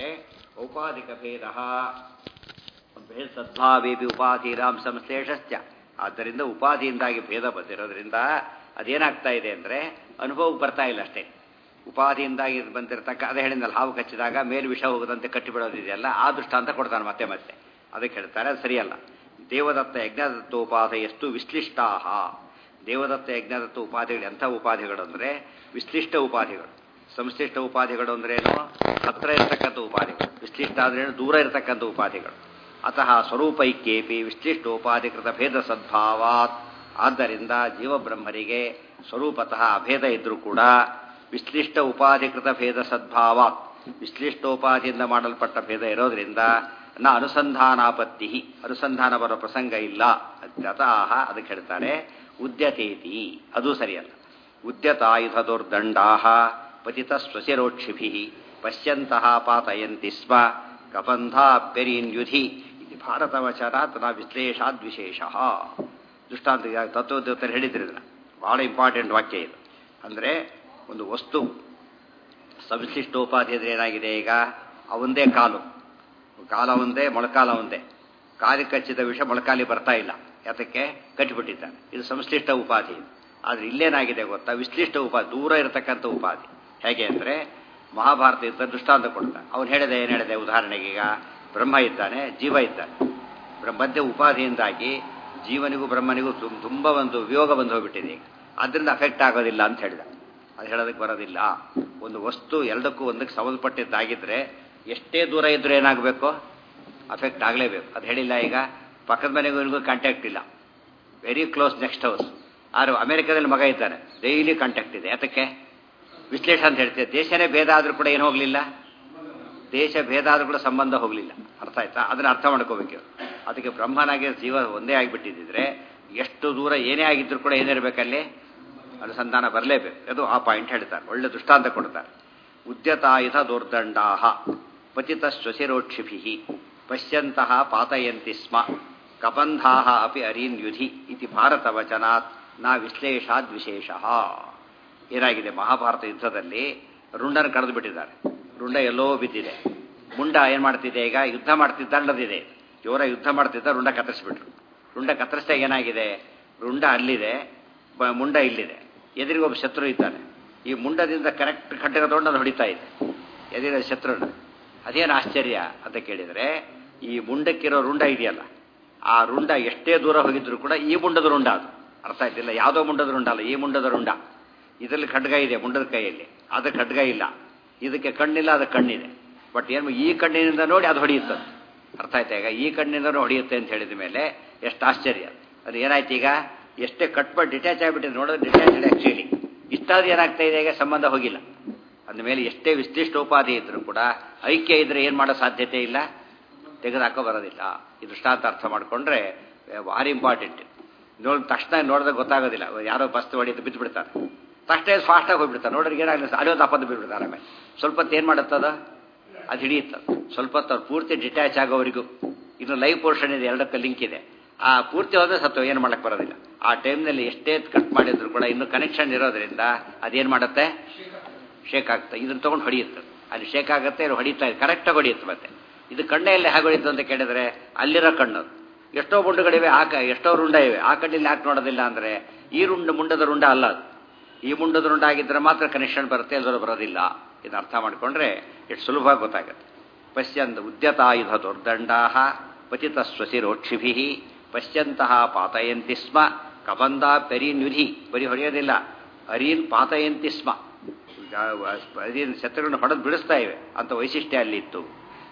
ಔಪಾಧಿಕ ಭೇದ ಭೇದ ಸದ್ಭಾವೇಪಿ ಉಪಾಧಿರಾಂ ಸಂಶ್ಲೇಷಶ್ಚ ಆದ್ದರಿಂದ ಉಪಾಧಿಯಿಂದಾಗಿ ಭೇದ ಬಂದಿರೋದ್ರಿಂದ ಅದೇನಾಗ್ತಾ ಇದೆ ಅಂದರೆ ಅನುಭವಕ್ಕೆ ಬರ್ತಾ ಇಲ್ಲ ಅಷ್ಟೇ ಉಪಾಧಿಯಿಂದಾಗಿ ಬಂದಿರತಕ್ಕ ಅದೇ ಹೇಳಿದ್ನಲ್ಲ ಹಾವು ಕಚ್ಚಿದಾಗ ಮೇಲ್ ವಿಷ ಹೋಗದಂತೆ ಕಟ್ಟಿಬಿಡೋದಿದೆಯಲ್ಲ ಆ ದೃಷ್ಟಾಂತ ಕೊಡ್ತಾನೆ ಮತ್ತೆ ಮತ್ತೆ ಅದಕ್ಕೆ ಹೇಳ್ತಾರೆ ಅದು ಸರಿಯಲ್ಲ ದೇವದತ್ತ ಯಜ್ಞದತ್ತೋಪಾಧಯಸ್ತು ವಿಶ್ಲಿಷ್ಟಾಹ ದೇವದತ್ತ ಯಜ್ಞದತ್ತ ಉಪಾಧಿಗಳು ಎಂಥ ಉಪಾಧಿಗಳು ಅಂದರೆ ವಿಶ್ಲಿಷ್ಟ ಉಪಾಧಿಗಳು ಸಂಶ್ಲಿಷ್ಟ ಉಪಾಧಿಗಳು ಅಂದ್ರೇನು ಹತ್ರ ಇರತಕ್ಕಂಥ ಉಪಾಧಿಗಳು ವಿಶ್ಲಿಷ್ಟ ಆದ್ರೇನು ದೂರ ಇರತಕ್ಕಂಥ ಉಪಾಧಿಗಳು ಅತಃ ಸ್ವರೂಪೈಕ್ಯೇಪಿ ವಿಶ್ಲಿಷ್ಟೋಪಾಧಿಕೃತ ಭೇದ ಸದ್ಭಾವಾತ್ ಆದ್ದರಿಂದ ಜೀವಬ್ರಹ್ಮರಿಗೆ ಸ್ವರೂಪತಃ ಅಭೇದ ಇದ್ರೂ ಕೂಡ ವಿಶ್ಲಿಷ್ಟ ಉಪಾಧಿಕೃತ ಭೇದ ಸದ್ಭಾವಾತ್ ವಿಶ್ಲಿಷ್ಟೋಪಾಧಿಯಿಂದ ಮಾಡಲ್ಪಟ್ಟ ಭೇದ ಇರೋದ್ರಿಂದ ನ ಅನುಸಂಧಾನಾಪತ್ತಿ ಅನುಸಂಧಾನ ಬರೋ ಪ್ರಸಂಗ ಇಲ್ಲ ಅತಃ ಅದಕ್ಕೆ ಹೇಳ್ತಾರೆ ಉದ್ಯತೇತಿ ಅದು ಸರಿಯಲ್ಲ ಉದ್ಯತಾಯುಧ ದುರ್ದಂಡಾ ಪತಿತ ಸ್ವಶಿರೋಕ್ಷಿಭಿ ಪಶ್ಯಂತಹ ಪಾತಯಂತಿ ಸ್ಮ ಕಬಂಧಾಪ್ಯರೀನ್ಯುಧಿ ಇದು ಭಾರತವಚನಾತ್ ನ ವಿಶ್ಲೇಷಾದ್ ವಿಶೇಷ ದೃಷ್ಟಾಂತ ತತ್ವದೇವತರು ಹೇಳಿದ್ರು ಇದನ್ನ ಬಹಳ ಇಂಪಾರ್ಟೆಂಟ್ ವಾಕ್ಯ ಇದು ಅಂದರೆ ಒಂದು ವಸ್ತು ಸಂಶ್ಲಿಷ್ಟೋಪಾಧಿ ಅಂದರೆ ಏನಾಗಿದೆ ಈಗ ಅವಂದೇ ಕಾಲು ಕಾಲ ಒಂದೇ ಮೊಳಕಾಲ ಒಂದೇ ಕಾಲಿಗೆ ಕಚ್ಚಿದ ವಿಷ ಮೊಳಕಾಲಿ ಬರ್ತಾ ಇಲ್ಲ ಯಾತಕ್ಕೆ ಕಟ್ಟಿಬಿಟ್ಟಿದ್ದಾನೆ ಇದು ಸಂಶ್ಲಿಷ್ಟ ಉಪಾಧಿ ಆದರೆ ಇಲ್ಲೇನಾಗಿದೆ ಗೊತ್ತಾ ವಿಶ್ಲಿಷ್ಟ ಉಪಾಧಿ ದೂರ ಇರತಕ್ಕಂಥ ಉಪಾಧಿ ಹೇಗೆ ಅಂದರೆ ಮಹಾಭಾರತ ಇದ್ದ ದೃಷ್ಟಾಂತ ಕೊಡ್ತಾನೆ ಅವನು ಹೇಳಿದೆ ಏನು ಹೇಳಿದೆ ಉದಾಹರಣೆಗೆ ಈಗ ಬ್ರಹ್ಮ ಇದ್ದಾನೆ ಜೀವ ಇದ್ದಾನೆ ಮಧ್ಯ ಉಪಾಧಿಯಿಂದಾಗಿ ಜೀವನಿಗೂ ಬ್ರಹ್ಮನಿಗೂ ತುಂಬ ಒಂದು ವಿಯೋಗ ಬಂದು ಹೋಗ್ಬಿಟ್ಟಿದೆ ಈಗ ಅದರಿಂದ ಅಫೆಕ್ಟ್ ಆಗೋದಿಲ್ಲ ಅಂತ ಹೇಳಿದ ಅದು ಹೇಳೋದಕ್ಕೆ ಬರೋದಿಲ್ಲ ಒಂದು ವಸ್ತು ಎರಡಕ್ಕೂ ಒಂದಕ್ಕೆ ಸಂಬಂಧಪಟ್ಟಿದ್ದಾಗಿದ್ದರೆ ಎಷ್ಟೇ ದೂರ ಇದ್ರೂ ಏನಾಗಬೇಕು ಅಫೆಕ್ಟ್ ಆಗಲೇಬೇಕು ಅದು ಹೇಳಿಲ್ಲ ಈಗ ಪಕ್ಕದ ಮನೆಗೂ ಇವನಿಗೂ ಕಾಂಟ್ಯಾಕ್ಟ್ ಇಲ್ಲ ವೆರಿ ಕ್ಲೋಸ್ ನೆಕ್ಸ್ಟ್ ಹೌಸ್ ಆದ್ರೆ ಅಮೆರಿಕದಲ್ಲಿ ಮಗ ಇದ್ದಾನೆ ಡೈಲಿ ಕಾಂಟ್ಯಾಕ್ಟ್ ಇದೆ ಯಾತಕ್ಕೆ ವಿಶ್ಲೇಷಣೆ ಅಂತ ಹೇಳ್ತೇವೆ ದೇಶನೇ ಭೇದ ಆದರೂ ಕೂಡ ಏನು ಹೋಗಲಿಲ್ಲ ದೇಶ ಭೇದ ಆದರೂ ಕೂಡ ಸಂಬಂಧ ಹೋಗಲಿಲ್ಲ ಅರ್ಥ ಆಯ್ತಾ ಅದನ್ನು ಅರ್ಥ ಮಾಡ್ಕೋಬೇಕು ಅದಕ್ಕೆ ಬ್ರಹ್ಮನಾಗಿ ಜೀವ ಒಂದೇ ಆಗಿಬಿಟ್ಟಿದ್ದರೆ ಎಷ್ಟು ದೂರ ಏನೇ ಆಗಿದ್ರು ಕೂಡ ಏನಿರಬೇಕಲ್ಲಿ ಅನುಸಂಧಾನ ಬರಲೇಬೇಕು ಅದು ಆ ಪಾಯಿಂಟ್ ಹೇಳ್ತಾರೆ ಒಳ್ಳೆ ದೃಷ್ಟಾಂತ ಕೊಡ್ತಾರೆ ಉದ್ಯತಾಯುಧ ದುರ್ದಂಡಾ ಪತಿತ ಶ್ವಶಿರೋಕ್ಷಿಭಿ ಪಶ್ಯಂತಹ ಪಾತಯಂತಿ ಸ್ಮ ಕಬಂಧಾ ಅಪಿ ಅರೀನ್ ಯುಧಿ ಇತಿ ಭಾರತ ವಚನಾತ್ ನಾ ವಿಶ್ಲೇಷಾದ್ ವಿಶೇಷ ಏನಾಗಿದೆ ಮಹಾಭಾರತ ಯುದ್ಧದಲ್ಲಿ ರುಂಡನ ಕಳೆದು ಬಿಟ್ಟಿದ್ದಾರೆ ರುಂಡ ಎಲ್ಲೋ ಬಿದ್ದಿದೆ ಮುಂಡ ಏನು ಮಾಡ್ತಿದೆ ಈಗ ಯುದ್ಧ ಮಾಡ್ತಿದ್ದ ಅಲ್ಲದಿದೆ ಜೋರ ಯುದ್ಧ ಮಾಡ್ತಿದ್ದ ರುಂಡ ಕತ್ತರಿಸ್ಬಿಟ್ರು ರುಂಡ ಕತ್ತರಿಸಿದಾಗ ಏನಾಗಿದೆ ರುಂಡ ಅಲ್ಲಿದೆ ಮುಂಡ ಇಲ್ಲಿದೆ ಎದುರಿಗೊಬ್ಬ ಶತ್ರು ಇದ್ದಾನೆ ಈ ಮುಂಡದಿಂದ ಕರೆಕ್ಟ್ ಖಡ್ಡಗ ತೊಗೊಂಡು ಅದು ಹೊಡಿತಾ ಇದೆ ಎದುರಿನ ಶತ್ರುನ ಅದೇನು ಆಶ್ಚರ್ಯ ಅಂತ ಕೇಳಿದರೆ ಈ ಮುಂಡಕ್ಕಿರೋ ರುಂಡ ಇದೆಯಲ್ಲ ಆ ರುಂಡ ಎಷ್ಟೇ ದೂರ ಹೋಗಿದ್ರು ಕೂಡ ಈ ಮುಂಡದ ರುಂಡ ಅದು ಅರ್ಥ ಆಯ್ತಿಲ್ಲ ಯಾವುದೋ ಮುಂಡದ ರುಂಡ ಅಲ್ಲ ಈ ಮುಂಡದ ರುಂಡ ಇದರಲ್ಲಿ ಖಡ್ಗ ಇದೆ ಮುಂಡದ ಕೈಯಲ್ಲಿ ಅದು ಖಡ್ಗ ಇಲ್ಲ ಇದಕ್ಕೆ ಕಣ್ಣಿಲ್ಲ ಅದು ಕಣ್ಣಿದೆ ಬಟ್ ಏನು ಈ ಕಣ್ಣಿನಿಂದ ನೋಡಿ ಅದು ಹೊಡೆಯುತ್ತೆ ಅರ್ಥ ಆಯ್ತಾ ಈಗ ಈ ಕಣ್ಣಿಂದನೂ ಹೊಡೆಯುತ್ತೆ ಅಂತ ಹೇಳಿದ ಮೇಲೆ ಎಷ್ಟು ಆಶ್ಚರ್ಯ ಅದು ಏನಾಯ್ತು ಈಗ ಎಷ್ಟೇ ಕಟ್ ಮಾಡಿ ಡಿಟ್ಯಾಚ್ ಆಗಿಬಿಟ್ಟಿದೆ ನೋಡೋದು ಡಿಟ್ಯಾಚ್ ಆ್ಯಕ್ಚುಲಿ ಇಷ್ಟಾದ್ರೂ ಏನಾಗ್ತಾ ಇದೆ ಈಗ ಸಂಬಂಧ ಹೋಗಿಲ್ಲ ಅಂದ ಮೇಲೆ ಎಷ್ಟೇ ವಿಶಿಷ್ಟೋಪಾಧಿ ಇದ್ರೂ ಕೂಡ ಐಕ್ಯ ಇದ್ರೆ ಏನು ಮಾಡೋ ಸಾಧ್ಯತೆ ಇಲ್ಲ ತೆಗೆದುಹಾಕೋ ಬರೋದಿಲ್ಲ ಈ ದೃಷ್ಟಾಂತ ಅರ್ಥ ಮಾಡಿಕೊಂಡ್ರೆ ಭಾರಿ ಇಂಪಾರ್ಟೆಂಟ್ ನೋಡಿದ ತಕ್ಷಣ ನೋಡಿದ್ರೆ ಗೊತ್ತಾಗೋದಿಲ್ಲ ಯಾರೋ ಬಸ್ ಹೊಡಿತು ಬಿದ್ದು ಬಿಡ್ತಾರೆ ತಕ್ಷಣ ಫಾಸ್ಟಾಗಿ ಹೋಗ್ಬಿಡ್ತಾರೆ ನೋಡ್ರಿಗೆ ಏನಾಗಲಿ ಅಲ್ಲಿ ಒಂದು ಅಪ್ಪದ್ದು ಬಿಟ್ಬಿಡ್ತಾರೆ ಆಮೇಲೆ ಸ್ವಲ್ಪ ಹೊತ್ತು ಏನು ಮಾಡುತ್ತದ ಅದು ಹಿಡಿಯುತ್ತದೆ ಸ್ವಲ್ಪ ಹೊತ್ತು ಅವ್ರು ಪೂರ್ತಿ ಡಿಟ್ಯಾಚ್ ಆಗೋವರೆಗೂ ಇನ್ನು ಲೈವ್ ಪೋರ್ಷನ್ ಇದೆ ಎರಡಕ್ಕೆ ಲಿಂಕ್ ಇದೆ ಆ ಪೂರ್ತಿ ಹೋದ್ರೆ ಸತ್ತು ಏನು ಮಾಡಕ್ಕೆ ಬರೋದಿಲ್ಲ ಆ ಟೈಮ್ನಲ್ಲಿ ಎಷ್ಟೇ ಕಟ್ ಮಾಡಿದ್ರು ಕೂಡ ಇನ್ನು ಕನೆಕ್ಷನ್ ಇರೋದ್ರಿಂದ ಅದೇನು ಮಾಡುತ್ತೆ ಶೇಕ್ ಆಗುತ್ತೆ ಇದನ್ನು ತೊಗೊಂಡು ಹೊಡೆಯುತ್ತೆ ಅಲ್ಲಿ ಶೇಕ್ ಆಗುತ್ತೆ ಇದು ಹೊಡಿತಾ ಇದೆ ಕರೆಕ್ಟಾಗಿ ಹೊಡೆಯುತ್ತೆ ಮತ್ತೆ ಇದು ಕಣ್ಣೆಯಲ್ಲಿ ಹೇಗೆ ಹೊಡಿತು ಅಂತ ಕೇಳಿದ್ರೆ ಅಲ್ಲಿರೋ ಕಣ್ಣು ಎಷ್ಟೋ ಮುಂಡುಗಳಿವೆ ಆ ಎಷ್ಟೋ ರುಂಡ ಇವೆ ಆ ಕಣ್ಣಲ್ಲಿ ಯಾಕೆ ನೋಡೋದಿಲ್ಲ ಅಂದರೆ ಈ ರುಂಡ ಮುಂಡದ ರುಂಡ ಅಲ್ಲ ಅದು ಈ ಮುಂಡದ ರುಂಡ ಆಗಿದ್ದರೆ ಮಾತ್ರ ಕನೆಕ್ಷನ್ ಬರುತ್ತೆ ಎಲ್ಲರೂ ಬರೋದಿಲ್ಲ ಇದು ಅರ್ಥ ಮಾಡಿಕೊಂಡ್ರೆ ಎಷ್ಟು ಸುಲಭವಾಗಿ ಗೊತ್ತಾಗುತ್ತೆ ಪಶ್ಯಂತ ಉದ್ಯತಾಯುಧ ದುರ್ದಂಡಾ ಪತಿತ ಸ್ವಶಿರೋಕ್ಷಿಭಿ ಪಶ್ಯಂತಹ ಪಾತಯಂತಿ ಸ್ಮ ಕಬಂದ ಪೆರೀನ್ಯುಧಿ ಬರೀ ಹೊಡೆಯೋದಿಲ್ಲ ಅರೀನ್ ಪಾತಯಂತಿ ಸ್ಮ ಅರೀನ್ ಶತ್ರುಗಳನ್ನು ಹೊಡೆದು ಬಿಡಿಸ್ತಾ ಇವೆ ಅಂತ ವೈಶಿಷ್ಟ್ಯ ಅಲ್ಲಿತ್ತು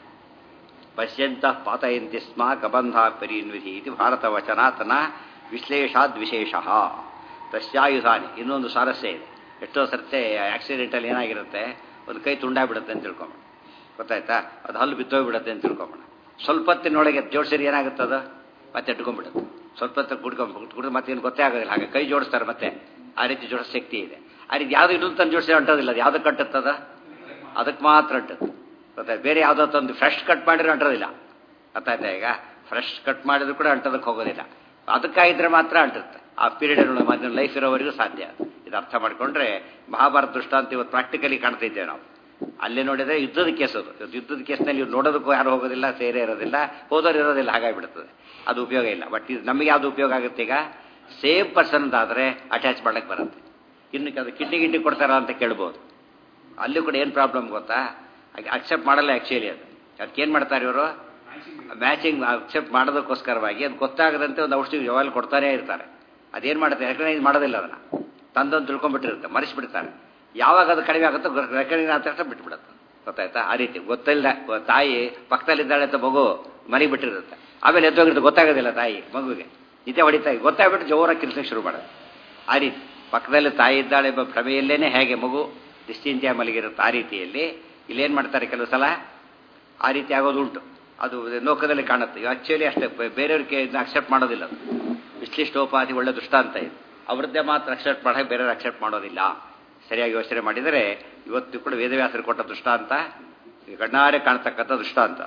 ಪಶ್ಯಂತ ಪಾತಯಂತಿ ಸ್ಮ ಕಬಂಧ ಪೆರೀನ್ಯುಧಿ ಇದು ಭಾರತ ವಚನಾತನ ವಿಶ್ಲೇಷಾದ್ ವಿಶೇಷ ತಸ್ಯಾಯುಧಾನಿ ಇನ್ನೊಂದು ಸ್ವಾರಸ್ಯ ಇದೆ ಎಷ್ಟೋ ಸರ್ತೆ ಆಕ್ಸಿಡೆಂಟಲ್ಲಿ ಏನಾಗಿರುತ್ತೆ ಒಂದು ಕೈ ತುಂಡಾಗ್ಬಿಡುತ್ತೆ ಅಂತ ತಿಳ್ಕೊಂಬೋಣ ಗೊತ್ತಾಯ್ತಾ ಅದು ಹಲ್ಲು ಬಿತ್ತೋಗ್ಬಿಡುತ್ತೆ ಅಂತ ತಿಳ್ಕೊಂಬೋಣ ಸ್ವಲ್ಪ ಹೊತ್ತಿನೊಳಗೆ ಜೋಡಿಸಿರಿ ಏನಾಗುತ್ತದ ಮತ್ತೆ ಇಟ್ಕೊಂಡ್ಬಿಡುತ್ತೆ ಸ್ವಲ್ಪ ಹೊತ್ತು ಕುಡ್ಕೊಂಡು ಕುಡಿದು ಮತ್ತೆ ಏನು ಗೊತ್ತೇ ಆಗೋದಿಲ್ಲ ಹಾಗೆ ಕೈ ಜೋಡಿಸ್ತಾರೆ ಮತ್ತೆ ಆ ರೀತಿ ಜೋಡಿಸೋ ಶಕ್ತಿ ಇದೆ ಆ ರೀತಿ ಯಾವುದು ಇನ್ನೊಂದು ತಂದು ಜೋಡಿಸಿ ಅಂಟೋದಿಲ್ಲ ಅದು ಯಾವ್ದು ಕಟ್ಟುತ್ತದ ಅದಕ್ಕೆ ಮಾತ್ರ ಅಂಟುತ್ತೆ ಗೊತ್ತಾಯ್ತು ಬೇರೆ ಯಾವುದೋ ತಂದು ಫ್ರೆಶ್ ಕಟ್ ಮಾಡಿದ್ರೆ ಅಂಟೋದಿಲ್ಲ ಗೊತ್ತಾಯ್ತಾ ಈಗ ಫ್ರೆಶ್ ಕಟ್ ಮಾಡಿದ್ರು ಕೂಡ ಅಂಟೋದಕ್ಕೆ ಹೋಗೋದಿಲ್ಲ ಅದಕ್ಕಾಗಿದ್ರೆ ಮಾತ್ರ ಅಂಟುತ್ತೆ ಆ ಪೀರಿಯಡ್ ಮತ್ತೆ ಲೈಫ್ ಇರೋವರೆಗೂ ಸಾಧ್ಯ ಇದು ಅರ್ಥ ಮಾಡಿಕೊಂಡ್ರೆ ಮಹಾಭಾರತ ದೃಷ್ಟಾಂತ ಇವತ್ತು ಪ್ರಾಕ್ಟಿಕಲಿ ಕಾಣ್ತಿದ್ದೇವೆ ನಾವು ಅಲ್ಲೇ ನೋಡಿದ್ರೆ ಯುದ್ಧದ ಕೇಸ್ ಅದು ಇವತ್ತು ಯುದ್ಧದ ಕೇಸ್ನಲ್ಲಿ ಇವ್ರು ನೋಡೋದಕ್ಕೂ ಯಾರು ಹೋಗೋದಿಲ್ಲ ಸೇರೇ ಇರೋದಿಲ್ಲ ಹೋದವ್ರು ಇರೋದಿಲ್ಲ ಹಾಗಾಗಿಬಿಡ್ತದೆ ಅದು ಉಪಯೋಗ ಇಲ್ಲ ಬಟ್ ಇದು ನಮಗೆ ಯಾವುದು ಉಪಯೋಗ ಆಗುತ್ತೆ ಈಗ ಸೇಮ್ ಪರ್ಸನ್ ಆದರೆ ಅಟ್ಯಾಚ್ ಮಾಡಕ್ಕೆ ಬರುತ್ತೆ ಇನ್ನು ಅದು ಕಿಡ್ನಿ ಗಿಡ್ನಿ ಕೊಡ್ತಾರ ಅಂತ ಕೇಳ್ಬೋದು ಅಲ್ಲಿ ಕೂಡ ಏನು ಪ್ರಾಬ್ಲಮ್ ಗೊತ್ತಾ ಅಕ್ಸೆಪ್ಟ್ ಮಾಡಲ್ಲ ಆ್ಯಕ್ಚುಲಿ ಅದು ಅದಕ್ಕೆ ಏನು ಮಾಡ್ತಾರೆ ಇವರು ಮ್ಯಾಚಿಂಗ್ ಅಕ್ಸೆಪ್ಟ್ ಮಾಡೋದಕ್ಕೋಸ್ಕರವಾಗಿ ಅದು ಗೊತ್ತಾಗದಂತೆ ಒಂದು ಔಷಧಿ ಯಾವಾಗ ಕೊಡ್ತಾನೇ ಇರ್ತಾರೆ ಅದೇನು ಮಾಡುತ್ತೆ ರೆಕಗ್ನೈಸ್ ಮಾಡೋದಿಲ್ಲ ಅದನ್ನು ತಂದೊಂದು ತಿಳ್ಕೊಂಡ್ಬಿಟ್ಟಿರುತ್ತೆ ಮರೆಸಿಬಿಡ್ತಾರೆ ಯಾವಾಗ ಅದು ಕಡಿಮೆ ಆಗುತ್ತೋ ರೆಕಗ್ನೈಸ್ ಆದ ತಕ್ಷಣ ಬಿಟ್ಬಿಡುತ್ತೆ ಗೊತ್ತಾಯ್ತಾ ಆ ರೀತಿ ಗೊತ್ತಿಲ್ಲ ತಾಯಿ ಪಕ್ಕದಲ್ಲಿದ್ದಾಳೆ ಅಂತ ಮಗು ಮರಿ ಬಿಟ್ಟಿರುತ್ತೆ ಆಮೇಲೆ ಎದ್ದೋಗಿರುತ್ತೆ ಗೊತ್ತಾಗೋದಿಲ್ಲ ತಾಯಿ ಮಗುವಿಗೆ ಇದೇ ಹೊಡಿತಾ ಗೊತ್ತಾಗ್ಬಿಟ್ಟು ಜೋರಾಗಿ ಕಿಲ್ಸಕ್ಕೆ ಶುರು ಮಾಡೋದು ಆ ರೀತಿ ಪಕ್ಕದಲ್ಲಿ ತಾಯಿ ಇದ್ದಾಳೆ ಎಂಬ ಭ್ರಮೆಯಲ್ಲೇನೆ ಹೇಗೆ ಮಗು ನಿಶ್ಚಿಂತೆಯ ಮಲಗಿರುತ್ತೆ ಆ ರೀತಿಯಲ್ಲಿ ಇಲ್ಲೇನು ಮಾಡ್ತಾರೆ ಕೆಲವು ಸಲ ಆ ರೀತಿ ಆಗೋದು ಉಂಟು ಅದು ಲೋಕದಲ್ಲಿ ಕಾಣುತ್ತೆ ಆಕ್ಚುಲಿ ಅಷ್ಟೇ ಬೇರೆಯವ್ರಿಗೆ ಇದನ್ನ ಅಕ್ಸೆಪ್ಟ್ ಮಾಡೋದಿಲ್ಲ ಅದು ವಿಶ್ಲಿಷ್ಟೋಪಾಧಿ ಒಳ್ಳೆ ದೃಷ್ಟಾಂತ ಇದೆ ಅವ್ರದ್ದೇ ಮಾತ್ರ ಅಕ್ಸೆಪ್ಟ್ ಮಾಡೋಕೆ ಬೇರೆಯವ್ರು ಅಕ್ಸೆಪ್ಟ್ ಮಾಡೋದಿಲ್ಲ ಸರಿಯಾಗಿ ಯೋಚನೆ ಮಾಡಿದರೆ ಇವತ್ತು ಕೂಡ ವೇದವ್ಯಾಸರು ಕೊಟ್ಟ ದೃಷ್ಟಾಂತ ಗಣ್ಣಾರೆ ಕಾಣ್ತಕ್ಕಂಥ ದೃಷ್ಟಾಂತ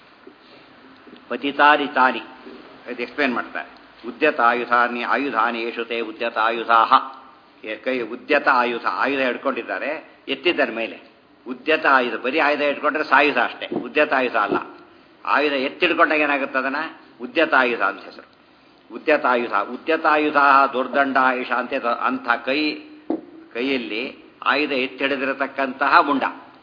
ಪತಿತಾರಿ ತಾರಿ ಇದು ಎಕ್ಸ್ಪ್ಲೇನ್ ಮಾಡ್ತಾರೆ ಉದ್ಯತ ಆಯುಧಾನಿ ಆಯುಧಾನಿ ಯೇಷುತೆ ಉದ್ಯತ ಆಯುಧಾಹ ಕೈ ಉದ್ಯತ ಆಯುಧ ಆಯುಧ ಹಿಡ್ಕೊಂಡಿದ್ದಾರೆ ಎತ್ತಿದ್ದಾರೆ ಮೇಲೆ ಉದ್ಯತ ಆಯುಧ ಬರೀ ಆಯುಧ ಇಟ್ಕೊಂಡ್ರೆ ಸಾಯುಧ ಅಷ್ಟೇ ಉದ್ಯತ ಆಯುಧ ಅಲ್ಲ ಆಯುಧ ಎತ್ತಿಡ್ಕೊಂಡಾಗ ಏನಾಗುತ್ತೆ ಅದನ್ನ ಉದ್ಯತ ಆಯುಧ ಅಂತ ಹೆಸರು ಉದ್ಯತ ಆಯುಧ ಉದ್ಯತ ಆಯುಧ ದುರ್ದಂಡ ಆಯುಷ ಅಂತ ಅಂಥ ಕೈ ಕೈಯಲ್ಲಿ ಆಯುಧ ಎತ್ತಿಡಿದಿರತಕ್ಕಂತಹ ಮುಂಡ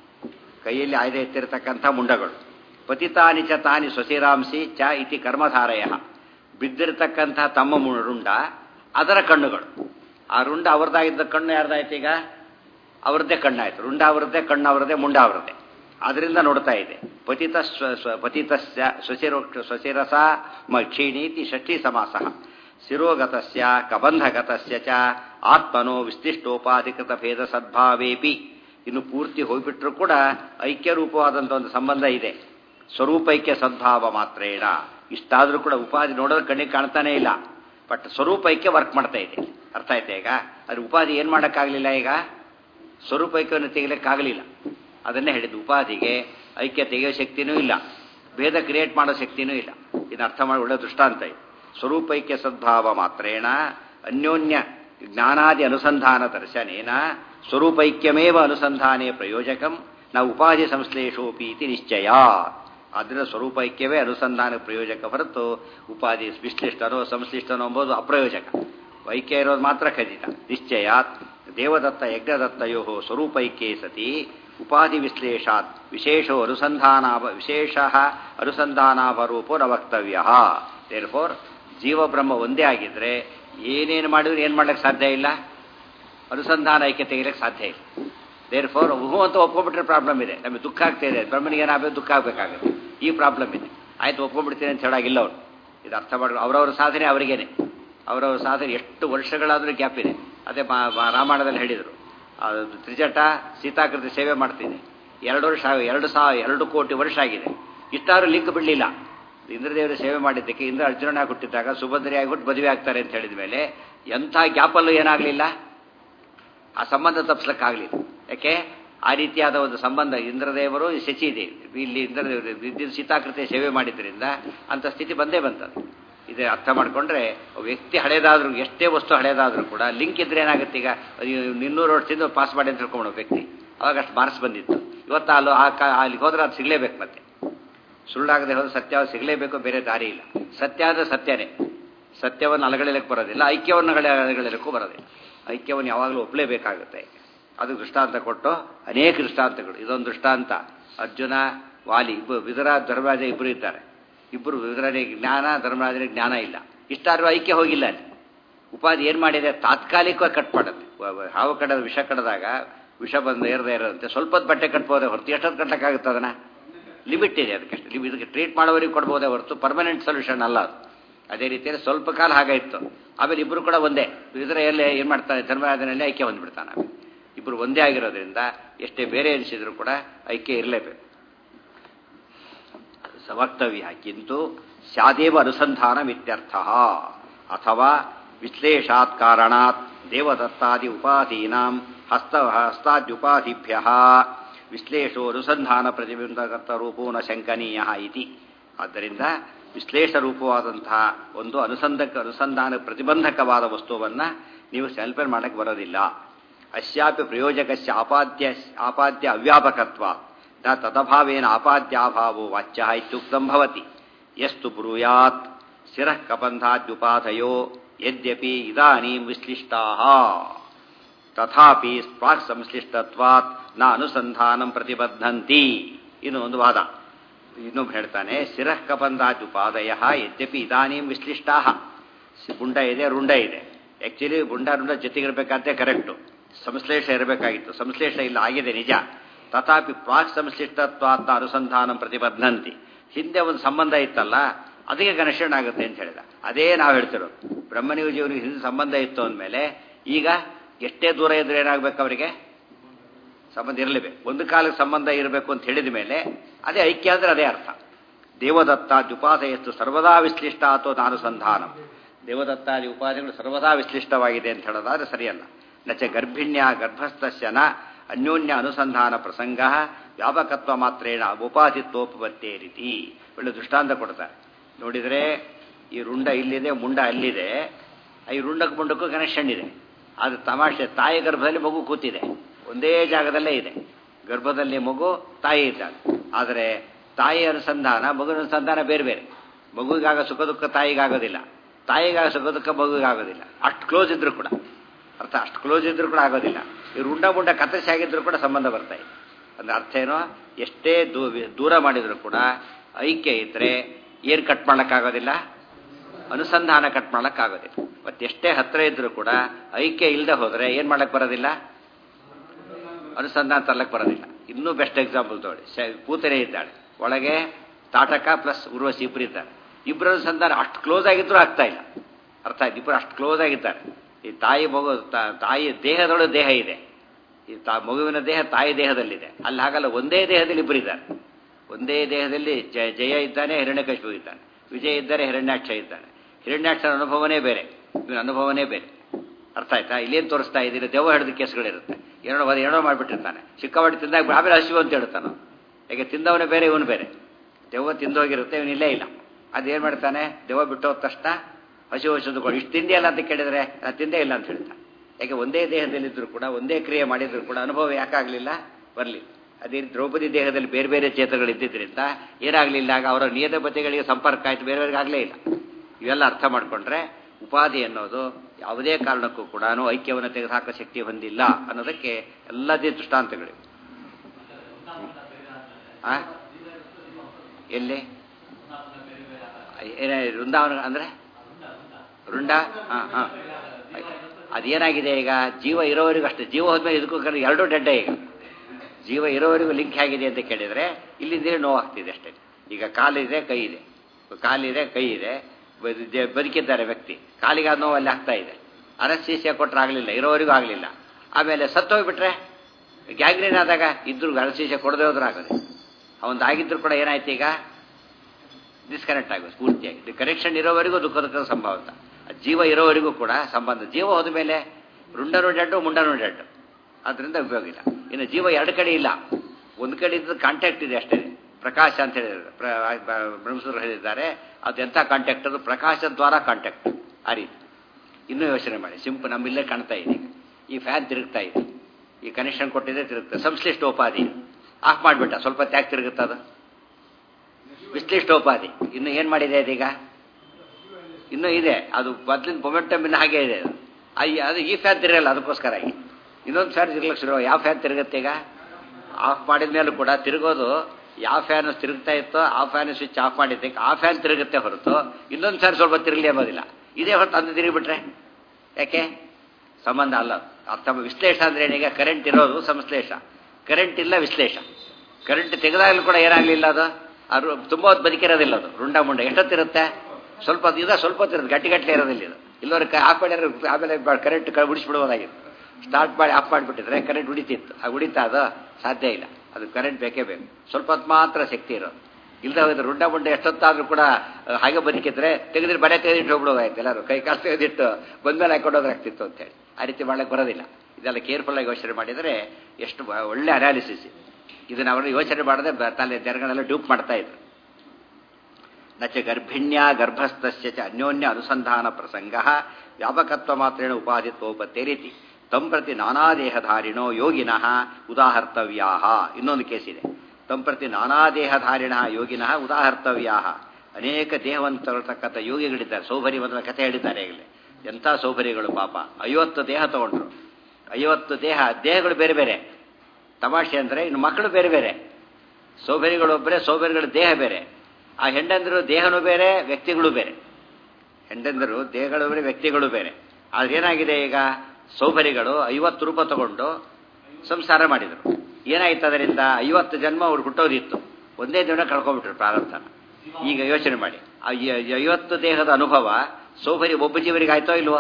ಕೈಯಲ್ಲಿ ಆಯುಧ ಎತ್ತಿರತಕ್ಕಂತಹ ಮುಂಡಗಳು ಪತಿತಾನಿ ಚ ತಾನಿ ಸ್ವಸಿರಾಂಸಿ ಚ ಇತಿ ಕರ್ಮಧಾರಯ ಬಿದ್ದಿರತಕ್ಕಂತಹ ತಮ್ಮ ರುಂಡ ಅದರ ಕಣ್ಣುಗಳು ಆ ರುಂಡ ಅವ್ರದ್ದಾಗಿದ್ದ ಕಣ್ಣು ಯಾರ್ದಾಯ್ತು ಈಗ ಅವ್ರದ್ದೇ ಕಣ್ಣಾಯ್ತು ರುಂಡ ಅವರದ್ದೇ ಕಣ್ಣು ಅವರದ್ದೇ ಮುಂಡ ಅವರದ್ದೇ ಅದರಿಂದ ನೋಡ್ತಾ ಇದೆ ಪತಿತ ಪತಿತಸ್ಯ ಸ್ವಸಿರೋ ಸ್ವಸಿರಸ ಕ್ಷೀಣೀತಿ ಷಷ್ಠಿ ಸಮಾಸ ಶಿರೋಗತಸ್ಯ ಕಬಂಧಗತಸ್ಯ ಚ ಆತ್ಮನೋ ವಿಶಿಷ್ಟೋಪಾಧಿಕೃತ ಭೇದ ಸದ್ಭಾವೇಪಿ ಇನ್ನು ಪೂರ್ತಿ ಹೋಗ್ಬಿಟ್ರೂ ಕೂಡ ಐಕ್ಯರೂಪವಾದಂಥ ಒಂದು ಸಂಬಂಧ ಇದೆ ಸ್ವರೂಪೈಕ್ಯ ಸದ್ಭಾವ ಮಾತ್ರೇಣ ಇಷ್ಟಾದರೂ ಕೂಡ ಉಪಾಧಿ ನೋಡೋದು ಕಣ್ಣಿಗೆ ಕಾಣ್ತಾನೆ ಇಲ್ಲ ಬಟ್ ಸ್ವರೂಪೈಕ್ಯ ವರ್ಕ್ ಮಾಡ್ತಾ ಇದೆ ಅರ್ಥ ಆಯ್ತಾ ಈಗ ಅದ್ರ ಉಪಾಧಿ ಏನು ಮಾಡೋಕ್ಕಾಗಲಿಲ್ಲ ಈಗ ಸ್ವರೂಪೈಕ್ಯವನ್ನು ತೆಗಿಲಿಕ್ಕಾಗಲಿಲ್ಲ ಅದನ್ನೇ ಹೇಳಿದ್ದು ಉಪಾಧಿಗೆ ಐಕ್ಯ ತೆಗೆಯೋ ಶಕ್ತಿನೂ ಇಲ್ಲ ಭೇದ ಕ್ರಿಯೇಟ್ ಮಾಡೋ ಶಕ್ತಿನೂ ಇಲ್ಲ ಇದನ್ನ ಅರ್ಥ ಮಾಡಿ ಒಳ್ಳೆ ದೃಷ್ಟಾಂತ ಇದೆ ಸ್ವರೂಪೈಕ್ಯ ಸದ್ಭಾವ ಮಾತ್ರೇಣ ಅನ್ಯೋನ್ಯ ಜ್ಞಾನಾದಿ ಅನುಸಂಧಾನ ದರ್ಶನೇನ ಸ್ವರೂಪೈಕ್ಯಮೇವ ಅನುಸಂಧಾನೇ ಪ್ರಯೋಜಕಂ ನಾವು ಉಪಾಧಿ ಸಂಶ್ಲೇಷೋಪಿ ಇತಿ ನಿಶ್ಚಯ ಆದ್ದರಿಂದ ಸ್ವರೂಪೈಕ್ಯವೇ ಅನುಸಂಧಾನ ಪ್ರಯೋಜಕ ಹೊರತು ಉಪಾಧಿ ವಿಶ್ಲಿಷ್ಟನೋ ಸಂಶ್ಲಿಷ್ಟನೋ ಎಂಬುದು ಅಪ್ರಯೋಜಕ ಐಕ್ಯ ಇರೋದು ಮಾತ್ರ ಖಚಿತ ನಿಶ್ಚಯಾತ್ ದೇವದತ್ತ ಯಜ್ಞದತ್ತಯೋ ಸ್ವರೂಪೈಕ್ಯೇ ಸತಿ ಉಪಾಧಿ ವಿಶ್ಲೇಷಾತ್ ವಿಶೇಷೋ ಅನುಸಂಧಾನ ವಿಶೇಷ ಅನುಸಂಧಾನಾಭರೂಪೋ ನ ವಕ್ತವ್ಯ ದೇರ್ ಫೋರ್ ಜೀವಬ್ರಹ್ಮ ಒಂದೇ ಆಗಿದ್ರೆ ಏನೇನು ಮಾಡಿದ್ರು ಏನು ಮಾಡ್ಲಿಕ್ಕೆ ಸಾಧ್ಯ ಇಲ್ಲ ಅನುಸಂಧಾನ ಐಕ್ಯ ತೆಗಿಲಿಕ್ಕೆ ಸಾಧ್ಯ ಇಲ್ಲ ದೇರ್ ಫೋರ್ ಹೂ ಅಂತ ಒಪ್ಕೊಂಡ್ಬಿಟ್ರೆ ಪ್ರಾಬ್ಲಮ್ ಇದೆ ನಮಗೆ ದುಃಖ ಆಗ್ತಾ ಇದೆ ಬ್ರಹ್ಮನಿಗೆ ಏನಾಗಬೇಕು ದುಃಖ ಆಗಬೇಕಾಗುತ್ತೆ ಈ ಪ್ರಾಬ್ಲಮ್ ಇದೆ ಆಯ್ತು ಒಪ್ಕೊಂಡ್ಬಿಡ್ತೀನಿ ಅಂತ ಹೇಳಾಗಿಲ್ಲ ಅವರು ಇದು ಅರ್ಥ ಮಾಡಿ ಅವರವರ ಸಾಧನೆ ಅವರಿಗೇನೆ ಅವರವರ ಸಾಧನೆ ಎಷ್ಟು ವರ್ಷಗಳಾದರೂ ಗ್ಯಾಪ್ ಇದೆ ಅದೇ ರಾಮಾಯಣದಲ್ಲಿ ಹೇಳಿದರು ತ್ರಿಜಟ ಸೀತಾಕೃತಿ ಸೇವೆ ಮಾಡ್ತೀನಿ ಎರಡು ವರ್ಷ ಎರಡು ಸಾವಿರ ಎರಡು ಕೋಟಿ ವರ್ಷ ಆಗಿದೆ ಇಷ್ಟಾದ್ರೂ ಲಿಂಕ್ ಬಿಡಲಿಲ್ಲ ಇಂದ್ರದೇವರ ಸೇವೆ ಮಾಡಿದ್ದಕ್ಕೆ ಇಂದ್ರ ಅರ್ಜುನ ಹುಟ್ಟಿದ್ದಾಗ ಸುಭದ್ರಿ ಆಗಿಬಿಟ್ಟು ಮದುವೆ ಆಗ್ತಾರೆ ಅಂತ ಹೇಳಿದ ಮೇಲೆ ಎಂಥ ಗ್ಯಾಪಲ್ಲೂ ಏನಾಗಲಿಲ್ಲ ಆ ಸಂಬಂಧ ತಪ್ಪಿಸ್ಲಿಕ್ಕಾಗಲಿಲ್ಲ ಯಾಕೆ ಆ ರೀತಿಯಾದ ಒಂದು ಸಂಬಂಧ ಇಂದ್ರದೇವರು ಶಚಿದೇವಿ ಇಲ್ಲಿ ಇಂದ್ರದೇವರು ವಿದ್ಯುತ್ ಸೀತಾಕೃತಿಯ ಸೇವೆ ಮಾಡಿದ್ರಿಂದ ಅಂಥ ಸ್ಥಿತಿ ಬಂದೇ ಬಂತದು ಇದು ಅರ್ಥ ಮಾಡಿಕೊಂಡ್ರೆ ವ್ಯಕ್ತಿ ಹಳೇದಾದ್ರೂ ಎಷ್ಟೇ ವಸ್ತು ಹಳೇದಾದ್ರೂ ಕೂಡ ಲಿಂಕ್ ಇದ್ರೆ ಏನಾಗುತ್ತೆ ಈಗ ಇನ್ನೂರು ವರ್ಷದಿಂದ ಪಾಸ್ ಮಾಡಿ ಅಂತ ತಿಳ್ಕೊಂಡು ವ್ಯಕ್ತಿ ಅವಾಗ ಅಷ್ಟು ಮಾರ್ಕ್ಸ್ ಬಂದಿತ್ತು ಇವತ್ತು ಅಲ್ಲೂ ಆ ಅಲ್ಲಿ ಹೋದ್ರೆ ಅದು ಸಿಗಲೇಬೇಕು ಮತ್ತೆ ಸುಳ್ಳಾಗದೆ ಹೋದ್ರೆ ಸತ್ಯ ಸಿಗಲೇಬೇಕು ಬೇರೆ ದಾರಿ ಇಲ್ಲ ಸತ್ಯ ಆದರೆ ಸತ್ಯನೇ ಸತ್ಯವನ್ನು ಅಲಗಳಿಲಕ್ಕೆ ಬರೋದಿಲ್ಲ ಐಕ್ಯವನ್ನು ಅಲಗಳಿಲಕ್ಕೂ ಬರೋದಿಲ್ಲ ಐಕ್ಯವನ್ನು ಯಾವಾಗಲೂ ಒಪ್ಪಲೇಬೇಕಾಗುತ್ತೆ ಅದು ದೃಷ್ಟಾಂತ ಕೊಟ್ಟು ಅನೇಕ ದೃಷ್ಟಾಂತಗಳು ಇದೊಂದು ದೃಷ್ಟಾಂತ ಅರ್ಜುನ ವಾಲಿ ಇಬ್ಬರು ವಿದುರ ಧರ್ಮರಾಜ ಇಬ್ಬರು ಇದ್ದಾರೆ ಇಬ್ಬರು ವಿದುರನಿಗೆ ಜ್ಞಾನ ಧರ್ಮರಾಜನಿಗೆ ಜ್ಞಾನ ಇಲ್ಲ ಇಷ್ಟಾದ್ರೂ ಐಕ್ಯ ಹೋಗಿಲ್ಲ ಅಲ್ಲಿ ಉಪಾಧಿ ಏನು ಮಾಡಿದೆ ತಾತ್ಕಾಲಿಕವಾಗಿ ಕಟ್ ಮಾಡುತ್ತೆ ಹಾವು ಕಡದ ವಿಷ ಕಡದಾಗ ವಿಷ ಬಂದು ಏರದೇ ಇರೋದಂತೆ ಸ್ವಲ್ಪ ಬಟ್ಟೆ ಕಟ್ಬೋದೇ ಹೊರತು ಎಷ್ಟೊತ್ತು ಕಟ್ಟಕ್ಕಾಗುತ್ತೆ ಅದನ್ನ ಲಿಮಿಟ್ ಇದೆ ಅದಕ್ಕೆ ಇದಕ್ಕೆ ಟ್ರೀಟ್ ಮಾಡೋವರಿಗೆ ಕೊಡ್ಬೋದೇ ಹೊರತು ಪರ್ಮನೆಂಟ್ ಸೊಲ್ಯೂಷನ್ ಅಲ್ಲ ಅದು ಅದೇ ರೀತಿಯಲ್ಲಿ ಸ್ವಲ್ಪ ಕಾಲ ಹಾಗಾಯಿತು ಆಮೇಲೆ ಇಬ್ಬರು ಕೂಡ ಒಂದೇ ಇದರ ಎಲ್ಲೇ ಏನು ಮಾಡ್ತಾನೆ ಧರ್ಮರಾಜನಲ್ಲಿ ಐಕ್ಯ ಹೊಂದ್ಬಿಡ್ತಾನೆ ಇಬ್ಬರು ಒಂದೇ ಆಗಿರೋದ್ರಿಂದ ಎಷ್ಟೇ ಬೇರೆ ಎನಿಸಿದ್ರು ಕೂಡ ಐಕ್ಯ ಇರಲೇಬೇಕು ವಕ್ತವ್ಯ ಕಿಂತು ಸ್ಯಾದೇವ ಅನುಸಂಧಾನಮಿತ್ಯರ್ಥ ಅಥವಾ ವಿಶ್ಲೇಷಾತ್ ಕಾರಣಾತ್ ದೇವದತ್ತಾದಿ ಉಪಾಧೀನಾಂ ಹಸ್ತ ಹಸ್ತಾದ್ಯುಪಾಧಿಭ್ಯ ವಿಶ್ಲೇಷೋ ಅನುಸಂಧಾನ ಪ್ರತಿಬಿಂಬಕರ್ತ ರೂಪೋ ನ ಶಂಕನೀಯ ಇತಿ ಆದ್ದರಿಂದ ವಿಶ್ಲೇಷ ರೂಪವಾದಂತಹ ಒಂದು ಅನುಸಂಧಕ ಅನುಸಂಧಾನ ಪ್ರತಿಬಂಧಕವಾದ ವಸ್ತುವನ್ನು ನೀವು ಸೆಲ್ಪೇರ್ ಮಾಡಕ್ಕೆ ಬರೋದಿಲ್ಲ ಅಸ್ಯಾಪಿ ಪ್ರಯೋಜಕಸ್ಯ ಆಪಾದ್ಯ ಆಪಾದ್ಯ ಅವ್ಯಾಪಕತ್ವ ನ ತದಭಾವೇನ ಆಪಾದ್ಯಾಭಾವೋ ವಾಚ್ಯ ಇತ್ಯುಕ್ತಂ ಭವತಿ ಯಸ್ತು ಬ್ರೂಯಾತ್ ಶಿರಃ ಕಬಂಧಾದ್ಯುಪಾಧಯೋ ಯದ್ಯಪಿ ಇದಾನೀಂ ವಿಶ್ಲಿಷ್ಟಾಃ ತಥಾಪಿ ಸ್ಪಾಕ್ ಸಂಶ್ಲಿಷ್ಟತ್ವಾತ್ ನ ಅನುಸಂಧಾನಂ ಪ್ರತಿಬದ್ಧಂತಿ ಇನ್ನು ಒಂದು ವಾದ ಇನ್ನೊಬ್ಬ ಹೇಳ್ತಾನೆ ಶಿರಃ ಕಬಂಧಾದ್ಯುಪಾದಯ ಯದ್ಯಪಿ ಇದಾನೀಂ ವಿಶ್ಲಿಷ್ಟಾ ಬುಂಡ ಇದೆ ರುಂಡ ಇದೆ ಆಕ್ಚುಲಿ ಬುಂಡ ರುಂಡ ಜೊತೆಗಿರ್ಬೇಕಾದ್ರೆ ಕರೆಕ್ಟು ಸಂಶ್ಲೇಷ ಇರಬೇಕಾಗಿತ್ತು ಸಂಶ್ಲೇಷ ಇಲ್ಲ ಆಗಿದೆ ನಿಜ ತಥಾಪಿ ಪ್ರಾಕ್ ಸಂಶ್ಲಿಷ್ಟತ್ವಾತ್ಮ ಅನುಸಂಧಾನ ಪ್ರತಿಬದ್ಧಂತಿ ಹಿಂದೆ ಒಂದು ಸಂಬಂಧ ಇತ್ತಲ್ಲ ಅದಕ್ಕೆ ಕನೆಕ್ಷನ್ ಆಗುತ್ತೆ ಅಂತ ಹೇಳಿದ ಅದೇ ನಾವು ಹೇಳ್ತಿರೋದು ಬ್ರಹ್ಮನಿಗೂ ಜೀವನಿಗೆ ಹಿಂದೆ ಸಂಬಂಧ ಇತ್ತು ಅಂದಮೇಲೆ ಈಗ ಎಷ್ಟೇ ದೂರ ಇದ್ರೆ ಏನಾಗಬೇಕು ಅವರಿಗೆ ಸಂಬಂಧ ಇರಲೇಬೇಕು ಒಂದು ಕಾಲಕ್ಕೆ ಸಂಬಂಧ ಇರಬೇಕು ಅಂತ ಹೇಳಿದ ಮೇಲೆ ಅದೇ ಐಕ್ಯ ಅಂದ್ರೆ ಅದೇ ಅರ್ಥ ದೇವದತ್ತ ಉಪಾಸೆಯಷ್ಟು ಸರ್ವದಾ ವಿಶ್ಲಿಷ್ಟ ಅಥವಾ ನಾನುಸಂಧಾನ ದೇವದತ್ತಾದಿ ಉಪಾಧಿಗಳು ಸರ್ವದಾ ವಿಶ್ಲಿಷ್ಟವಾಗಿದೆ ಅಂತ ಹೇಳೋದಾದ್ರೆ ಸರಿಯಲ್ಲ ನಚ ಗರ್ಭಿಣ್ಯ ಗರ್ಭಸ್ಥನ ಅನ್ಯೋನ್ಯ ಅನುಸಂಧಾನ ಪ್ರಸಂಗ ವ್ಯಾಪಕತ್ವ ಮಾತ್ರೇಣ ಉಪಾಧಿತ್ವೋಪತ್ತೇ ರೀತಿ ಒಳ್ಳೆ ದೃಷ್ಟಾಂತ ಕೊಡ್ತಾರೆ ನೋಡಿದರೆ ಈ ರುಂಡ ಇಲ್ಲಿದೆ ಮುಂಡ ಅಲ್ಲಿದೆ ಈ ರುಂಡಕ್ಕೆ ಮುಂಡಕ್ಕೂ ಕನೆಕ್ಷನ್ ಇದೆ ಅದು ತಮಾಷೆ ತಾಯಿ ಗರ್ಭದಲ್ಲಿ ಮಗು ಕೂತಿದೆ ಒಂದೇ ಜಾಗದಲ್ಲೇ ಇದೆ ಗರ್ಭದಲ್ಲಿ ಮಗು ತಾಯಿ ಇದ್ದಾಳೆ ಆದರೆ ತಾಯಿ ಅನುಸಂಧಾನ ಮಗುವಿನ ಅನುಸಂಧಾನ ಬೇರೆ ಬೇರೆ ಮಗುವಿಗಾಗ ಸುಖ ದುಃಖ ತಾಯಿಗಾಗೋದಿಲ್ಲ ತಾಯಿಗಾಗ ಸುಖ ದುಃಖ ಮಗುವಿಗಾಗೋದಿಲ್ಲ ಅಷ್ಟು ಕ್ಲೋಸ್ ಇದ್ರು ಕೂಡ ಅರ್ಥ ಅಷ್ಟು ಕ್ಲೋಸ್ ಇದ್ರು ಕೂಡ ಆಗೋದಿಲ್ಲ ಈ ರುಂಡ ಮುಂಡ ಕತ್ತರಿಸಿ ಆಗಿದ್ರು ಕೂಡ ಸಂಬಂಧ ಬರ್ತಾ ಇದೆ ಅಂದ್ರೆ ಅರ್ಥ ಏನೋ ಎಷ್ಟೇ ದೂರ ಮಾಡಿದ್ರು ಕೂಡ ಐಕ್ಯ ಇದ್ರೆ ಏನು ಕಟ್ ಮಾಡೋಕ್ಕಾಗೋದಿಲ್ಲ ಅನುಸಂಧಾನ ಕಟ್ ಮಾಡೋಕ್ಕಾಗೋದಿಲ್ಲ ಮತ್ತೆ ಎಷ್ಟೇ ಹತ್ತಿರ ಇದ್ರೂ ಕೂಡ ಐಕ್ಯ ಇಲ್ಲದೆ ಹೋದರೆ ಏನು ಮಾಡಕ್ಕೆ ಬರೋದಿಲ್ಲ ಅನುಸಂಧಾನ ತರ್ಲಕ್ಕೆ ಬರೋದಿಲ್ಲ ಇನ್ನೂ ಬೆಸ್ಟ್ ಎಕ್ಸಾಂಪಲ್ ತಗೊಳ್ಳಿ ಪೂತನೆ ಇದ್ದಾಳೆ ಒಳಗೆ ತಾಟಕ ಪ್ಲಸ್ ಉರ್ವಶಿ ಇಬ್ಬರು ಇದ್ದಾರೆ ಇಬ್ಬರ ಅನುಸಂಧಾನ ಅಷ್ಟು ಕ್ಲೋಸ್ ಆಗಿದ್ರು ಆಗ್ತಾ ಇಲ್ಲ ಅರ್ಥ ಆಯ್ತು ಇಬ್ಬರು ಅಷ್ಟು ಕ್ಲೋಸ್ ಆಗಿದ್ದಾರೆ ಈ ತಾಯಿ ಮಗು ತಾಯಿ ದೇಹದೊಳಗೆ ದೇಹ ಇದೆ ಈ ತಾ ಮಗುವಿನ ದೇಹ ತಾಯಿ ದೇಹದಲ್ಲಿದೆ ಅಲ್ಲಿ ಹಾಗಲ್ಲ ಒಂದೇ ದೇಹದಲ್ಲಿ ಇಬ್ಬರಿದ್ದಾರೆ ಒಂದೇ ದೇಹದಲ್ಲಿ ಜಯ ಜಯ ಇದ್ದಾನೆ ಹಿರಣ್ಯಕಶಿಪು ಇದ್ದಾನೆ ವಿಜಯ ಇದ್ದಾರೆ ಹಿರಣ್ಯಾಕ್ಷ ಇದ್ದಾನೆ ಹಿರಣ್ಯಾಕ್ಷನ ಅನುಭವನೇ ಬೇರೆ ಇವನ ಅನುಭವನೇ ಬೇರೆ ಅರ್ಥ ಆಯ್ತಾ ಇಲ್ಲೇನು ತೋರಿಸ್ತಾ ಇದ್ದೀರಿ ದೆವ್ವ ಹಿಡಿದ ಕೇಸ್ಗಳಿರುತ್ತೆ ಏನೋ ಅದು ಏನೋ ಮಾಡಿಬಿಟ್ಟಿರ್ತಾನೆ ಚಿಕ್ಕವಾಡಿ ತಿಂದಾಗ ಆಮೇಲೆ ಹಸಿವು ಅಂತ ಹೇಳ್ತಾನೆ ಯಾಕೆ ತಿಂದವನೇ ಬೇರೆ ಇವನು ಬೇರೆ ದೆವ್ವ ತಿಂದೋಗಿರುತ್ತೆ ಇವನು ಇಲ್ಲೇ ಇಲ್ಲ ಅದೇನು ಮಾಡ್ತಾನೆ ದೆವ್ವ ಬಿಟ್ಟು ಹೋದ ತಕ್ಷಣ ಹಸಿವು ಹಸಿದುಕೊಂಡು ಇಷ್ಟು ತಿಂದಿಯಲ್ಲ ಅಂತ ಕೇಳಿದ್ರೆ ನಾನು ತಿಂದೇ ಇಲ್ಲ ಅಂತ ಹೇಳ್ತಾನೆ ಯಾಕೆ ಒಂದೇ ದೇಹದಲ್ಲಿದ್ದರೂ ಕೂಡ ಒಂದೇ ಕ್ರಿಯೆ ಮಾಡಿದ್ರು ಕೂಡ ಅನುಭವ ಯಾಕಾಗಲಿಲ್ಲ ಬರಲಿ ಅದೇ ದ್ರೌಪದಿ ದೇಹದಲ್ಲಿ ಬೇರೆ ಬೇರೆ ಚೇತಗಳು ಇದ್ದಿದ್ದರಿಂದ ಏನಾಗಲಿಲ್ಲ ಆಗ ಅವರ ನಿಯತ ಪತಿಗಳಿಗೆ ಸಂಪರ್ಕ ಆಯಿತು ಬೇರೆಯವ್ರಿಗೆ ಆಗಲೇ ಇಲ್ಲ ಇವೆಲ್ಲ ಅರ್ಥ ಮಾಡಿಕೊಂಡ್ರೆ ಉಪಾಧಿ ಅನ್ನೋದು ಯಾವುದೇ ಕಾರಣಕ್ಕೂ ಕೂಡ ಐಕ್ಯವನ್ನು ತೆಗೆದುಹಾಕೋ ಶಕ್ತಿ ಹೊಂದಿಲ್ಲ ಅನ್ನೋದಕ್ಕೆ ಎಲ್ಲದೇ ದೃಷ್ಟಾಂತಗಳಿವೆ ಆ ಎಲ್ಲಿ ಏನೇ ವೃಂದಾವನ ಅಂದರೆ ರುಂಡ ಹಾಂ ಹಾಂ ಅದೇನಾಗಿದೆ ಈಗ ಜೀವ ಇರೋವರೆಗೂ ಅಷ್ಟೇ ಜೀವ ಹೋದ್ಮೇಲೆ ಇದಕ್ಕೂ ಕರೆ ಎರಡೂ ಡೆಡ್ಡೆ ಈಗ ಜೀವ ಇರೋವರೆಗೂ ಲಿಂಕ್ ಆಗಿದೆ ಅಂತ ಕೇಳಿದರೆ ಇಲ್ಲಿಂದ ನೋವಾಗ್ತಿದೆ ಅಷ್ಟೇ ಈಗ ಕಾಲಿದೆ ಕೈ ಇದೆ ಕಾಲಿದೆ ಕೈ ಇದೆ ಬದುಕಿದ್ದಾರೆ ವ್ಯಕ್ತಿ ಕಾಲಿಗೆ ನೋವು ಅಲ್ಲಿ ಆಗ್ತಾ ಇದೆ ಅನಸ್ತೀಸಿಯ ಕೊಟ್ಟರೆ ಆಗಲಿಲ್ಲ ಇರೋವರೆಗೂ ಆಗಲಿಲ್ಲ ಆಮೇಲೆ ಸತ್ತೋಗ್ಬಿಟ್ರೆ ಗ್ಯಾಂಗ್ರೀನ್ ಆದಾಗ ಇದ್ರು ಅನಸ್ತೀಸಿಯ ಕೊಡದೆ ಹೋದ್ರೂ ಆಗೋದು ಅವನ್ ಆಗಿದ್ರು ಕೂಡ ಏನಾಯ್ತು ಈಗ ಡಿಸ್ಕನೆಕ್ಟ್ ಆಗೋದು ಪೂರ್ತಿಯಾಗಿ ಕನೆಕ್ಷನ್ ಇರೋವರೆಗೂ ದುಃಖ ದುಃಖದ ಸಂಭಾವಿತ ಜೀವ ಇರೋವರೆಗೂ ಕೂಡ ಸಂಬಂಧ ಜೀವ ಹೋದ ಮೇಲೆ ರುಂಡನು ಡೆಡ್ಡು ಮುಂಡನು ಡೆಡ್ಡು ಅದರಿಂದ ಉಪಯೋಗ ಇಲ್ಲ ಇನ್ನು ಜೀವ ಎರಡು ಕಡೆ ಇಲ್ಲ ಒಂದು ಕಡೆ ಇದ್ದು ಕಾಂಟ್ಯಾಕ್ಟ್ ಇದೆ ಅಷ್ಟೇ ಪ್ರಕಾಶ ಅಂತ ಹೇಳಿದ್ದಾರೆ ಬ್ರಹ್ಮಸೂರು ಹೇಳಿದ್ದಾರೆ ಅದು ಎಂಥ ಕಾಂಟ್ಯಾಕ್ಟ್ ಅದು ಪ್ರಕಾಶ ದ್ವಾರ ಕಾಂಟ್ಯಾಕ್ಟ್ ಆ ರೀತಿ ಇನ್ನೂ ಯೋಚನೆ ಮಾಡಿ ಸಿಂಪಲ್ ನಮ್ಮಿಲ್ಲೇ ಕಾಣ್ತಾ ಇದೆ ಈ ಫ್ಯಾನ್ ತಿರುಗ್ತಾ ಇದೆ ಈ ಕನೆಕ್ಷನ್ ಕೊಟ್ಟಿದೆ ತಿರುಗ್ತದೆ ಸಂಶ್ಲಿಷ್ಟ ಉಪಾಧಿ ಆಫ್ ಮಾಡಿಬಿಟ್ಟ ಸ್ವಲ್ಪ ತ್ಯಾಗ್ ತಿರುಗುತ್ತದ ವಿಶ್ಲಿಷ್ಟೋಪಾಧಿ ಇನ್ನು ಏನು ಮಾಡಿದೆ ಅದೀಗ ಇನ್ನೂ ಇದೆ ಅದು ಮೊದಲಿನ ಮೊಮೆಂಟಮ್ ಇನ್ನು ಹಾಗೆ ಇದೆ ಅದು ಅಯ್ಯ ಅದು ಈ ಫ್ಯಾನ್ ತಿರುಗಲ್ಲ ಅದಕ್ಕೋಸ್ಕರಾಗಿ ಇನ್ನೊಂದು ಫ್ಯಾನ್ ತಿರುಗಲಕ್ಕೆ ಶುರು ಯಾವ ಫ್ಯಾನ್ ತಿರುಗುತ್ತೆ ಈಗ ಆಫ್ ಮಾಡಿದ ಮೇಲೂ ಕೂಡ ತಿರುಗೋದು ಯಾವ ಫ್ಯಾನ್ ತಿರುಗ್ತಾ ಇತ್ತೋ ಆ ಫ್ಯಾನ್ ಸ್ವಿಚ್ ಆಫ್ ಮಾಡಿದ್ದಕ್ಕೆ ಆ ಫ್ಯಾನ್ ತಿರುಗುತ್ತೆ ಹೊರತು ಇನ್ನೊಂದು ಫ್ಯಾನ್ ಸ್ವಲ್ಪ ತಿರುಗಲಿ ಅನ್ನೋದಿಲ್ಲ ಇದೇ ಹೊರತು ಅದು ತಿರುಗಿಬಿಟ್ರೆ ಯಾಕೆ ಸಂಬಂಧ ಅಲ್ಲ ಅರ್ಥ ವಿಶ್ಲೇಷ ಅಂದ್ರೆ ಏನೀಗ ಕರೆಂಟ್ ಇರೋದು ಸಂಶ್ಲೇಷ ಕರೆಂಟ್ ಇಲ್ಲ ವಿಶ್ಲೇಷ ಕರೆಂಟ್ ತೆಗೆದಾಗಲೂ ಕೂಡ ಏನಾಗಲಿಲ್ಲ ಅದು ಅದು ತುಂಬ ಹೊತ್ತು ಬದುಕಿರೋದಿಲ್ಲ ಅದು ರುಂಡ ಮುಂಡ ಎಷ್ಟೊತ್ತಿರುತ್ತೆ ಸ್ವಲ್ಪ ಇದು ಸ್ವಲ್ಪ ಹೊತ್ತಿರುತ್ತೆ ಗಟ್ಟಿ ಗಟ್ಟಲೆ ಇರೋದಿಲ್ಲ ಇದು ಇಲ್ಲವ್ರಿಗೆ ಆಫ್ ಮಾಡಿದ್ರೆ ಆಮೇಲೆ ಕರೆಂಟ್ ಉಡಿಸ್ಬಿಡ್ಬೋದಾಗಿತ್ತು ಸ್ಟಾರ್ಟ್ ಮಾಡಿ ಆಫ್ ಮಾಡಿಬಿಟ್ಟಿದ್ರೆ ಕರೆಂಟ್ ಉಡಿತಿತ್ತು ಆ ಉಡಿತಾ ಅದು ಸಾಧ್ಯ ಇಲ್ಲ ಅದು ಕರೆಂಟ್ ಬೇಕೇ ಬೇಕು ಸ್ವಲ್ಪ ಹೊತ್ತು ಮಾತ್ರ ಶಕ್ತಿ ಇರೋದು ಇಲ್ಲದ ಹೋಗಿದ್ರೆ ರುಂಡ ಮುಂಡೆ ಎಷ್ಟೊತ್ತಾದ್ರೂ ಕೂಡ ಹಾಗೆ ಬದುಕಿದ್ರೆ ತೆಗೆದ್ರೆ ಬರೆ ತೆಗೆದಿಟ್ಟು ಹೋಗ್ಬಿಡೋದಾಯ್ತು ಎಲ್ಲರೂ ಕೈ ಕಾಲು ತೆಗೆದಿಟ್ಟು ಬಂದ್ಮೇಲೆ ಹಾಕೊಂಡೋದ್ರೆ ಆಗ್ತಿತ್ತು ಅಂತೇಳಿ ಆ ರೀತಿ ಮಾಡಕ್ಕೆ ಬರೋದಿಲ್ಲ ಇದೆಲ್ಲ ಕೇರ್ಫುಲ್ ಆಗಿ ಯೋಚನೆ ಮಾಡಿದರೆ ಎಷ್ಟು ಒಳ್ಳೆ ಅನಾಲಿಸಿಸ್ ಇದನ್ನ ಅವರು ಯೋಚನೆ ಮಾಡದೆ ತಲೆ ಜನಗಳೆಲ್ಲ ಡೂಪ್ ಮಾಡ್ತಾ ಇದ್ರು ನಚ ಗರ್ಭಿಣ್ಯ ಗರ್ಭಸ್ಥಸ್ಯ ಚ ಅನ್ಯೋನ್ಯ ಅನುಸಂಧಾನ ಪ್ರಸಂಗ ವ್ಯಾಪಕತ್ವ ಮಾತ್ರೇಣ ಉಪಾಧಿತ್ವೋಪತ್ತೆ ರೀತಿ ತಂ ಪ್ರತಿ ನಾನಾ ದೇಹಧಾರಿಣೋ ಯೋಗಿನಃ ಉದಾಹರ್ತವ್ಯಾ ಇನ್ನೊಂದು ಕೇಸ್ ಇದೆ ತಂ ಪ್ರತಿ ನಾನಾ ದೇಹಧಾರಿಣ ಯೋಗಿನಃ ಉದಾಹರ್ತವ್ಯಾ ಅನೇಕ ದೇಹವನ್ನು ತಗೊಳ್ತಕ್ಕಂಥ ಯೋಗಿಗಳಿದ್ದಾರೆ ಸೌಭರಿ ಮೊದಲ ಕಥೆ ಹೇಳಿದ್ದಾರೆ ಈಗಲೇ ಎಂಥ ಸೌಭರಿಗಳು ಪಾಪ ಐವತ್ತು ದೇಹ ತಗೊಂಡ್ರು ಐವತ್ತು ದೇಹ ದೇಹಗಳು ಬೇರೆ ಬೇರೆ ತಮಾಷೆ ಅಂದರೆ ಇನ್ನು ಮಕ್ಕಳು ಬೇರೆ ಬೇರೆ ಸೌಭರಿಗಳೊಬ್ಬರೇ ಸೌಭರಿಗಳ ದೇಹ ಬೇರೆ ಆ ಹೆಂಡಂದರು ದೇಹನೂ ಬೇರೆ ವ್ಯಕ್ತಿಗಳು ಬೇರೆ ಹೆಂಡಂದರು ದೇಹಗಳು ಬೇರೆ ವ್ಯಕ್ತಿಗಳು ಬೇರೆ ಆದ್ರೆ ಏನಾಗಿದೆ ಈಗ ಸೌಭರಿಗಳು ಐವತ್ತು ರೂಪ ತಗೊಂಡು ಸಂಸಾರ ಮಾಡಿದರು ಏನಾಯ್ತು ಅದರಿಂದ ಐವತ್ತು ಜನ್ಮ ಅವ್ರು ಹುಟ್ಟೋದಿತ್ತು ಒಂದೇ ದಿನ ಕಳ್ಕೊಂಡ್ಬಿಟ್ರು ಪ್ರಾರಂಭನ ಈಗ ಯೋಚನೆ ಮಾಡಿ ಆ ಐವತ್ತು ದೇಹದ ಅನುಭವ ಸೌಭರಿ ಒಬ್ಬ ಜೀವರಿಗೆ ಆಯ್ತೋ ಇಲ್ವೋ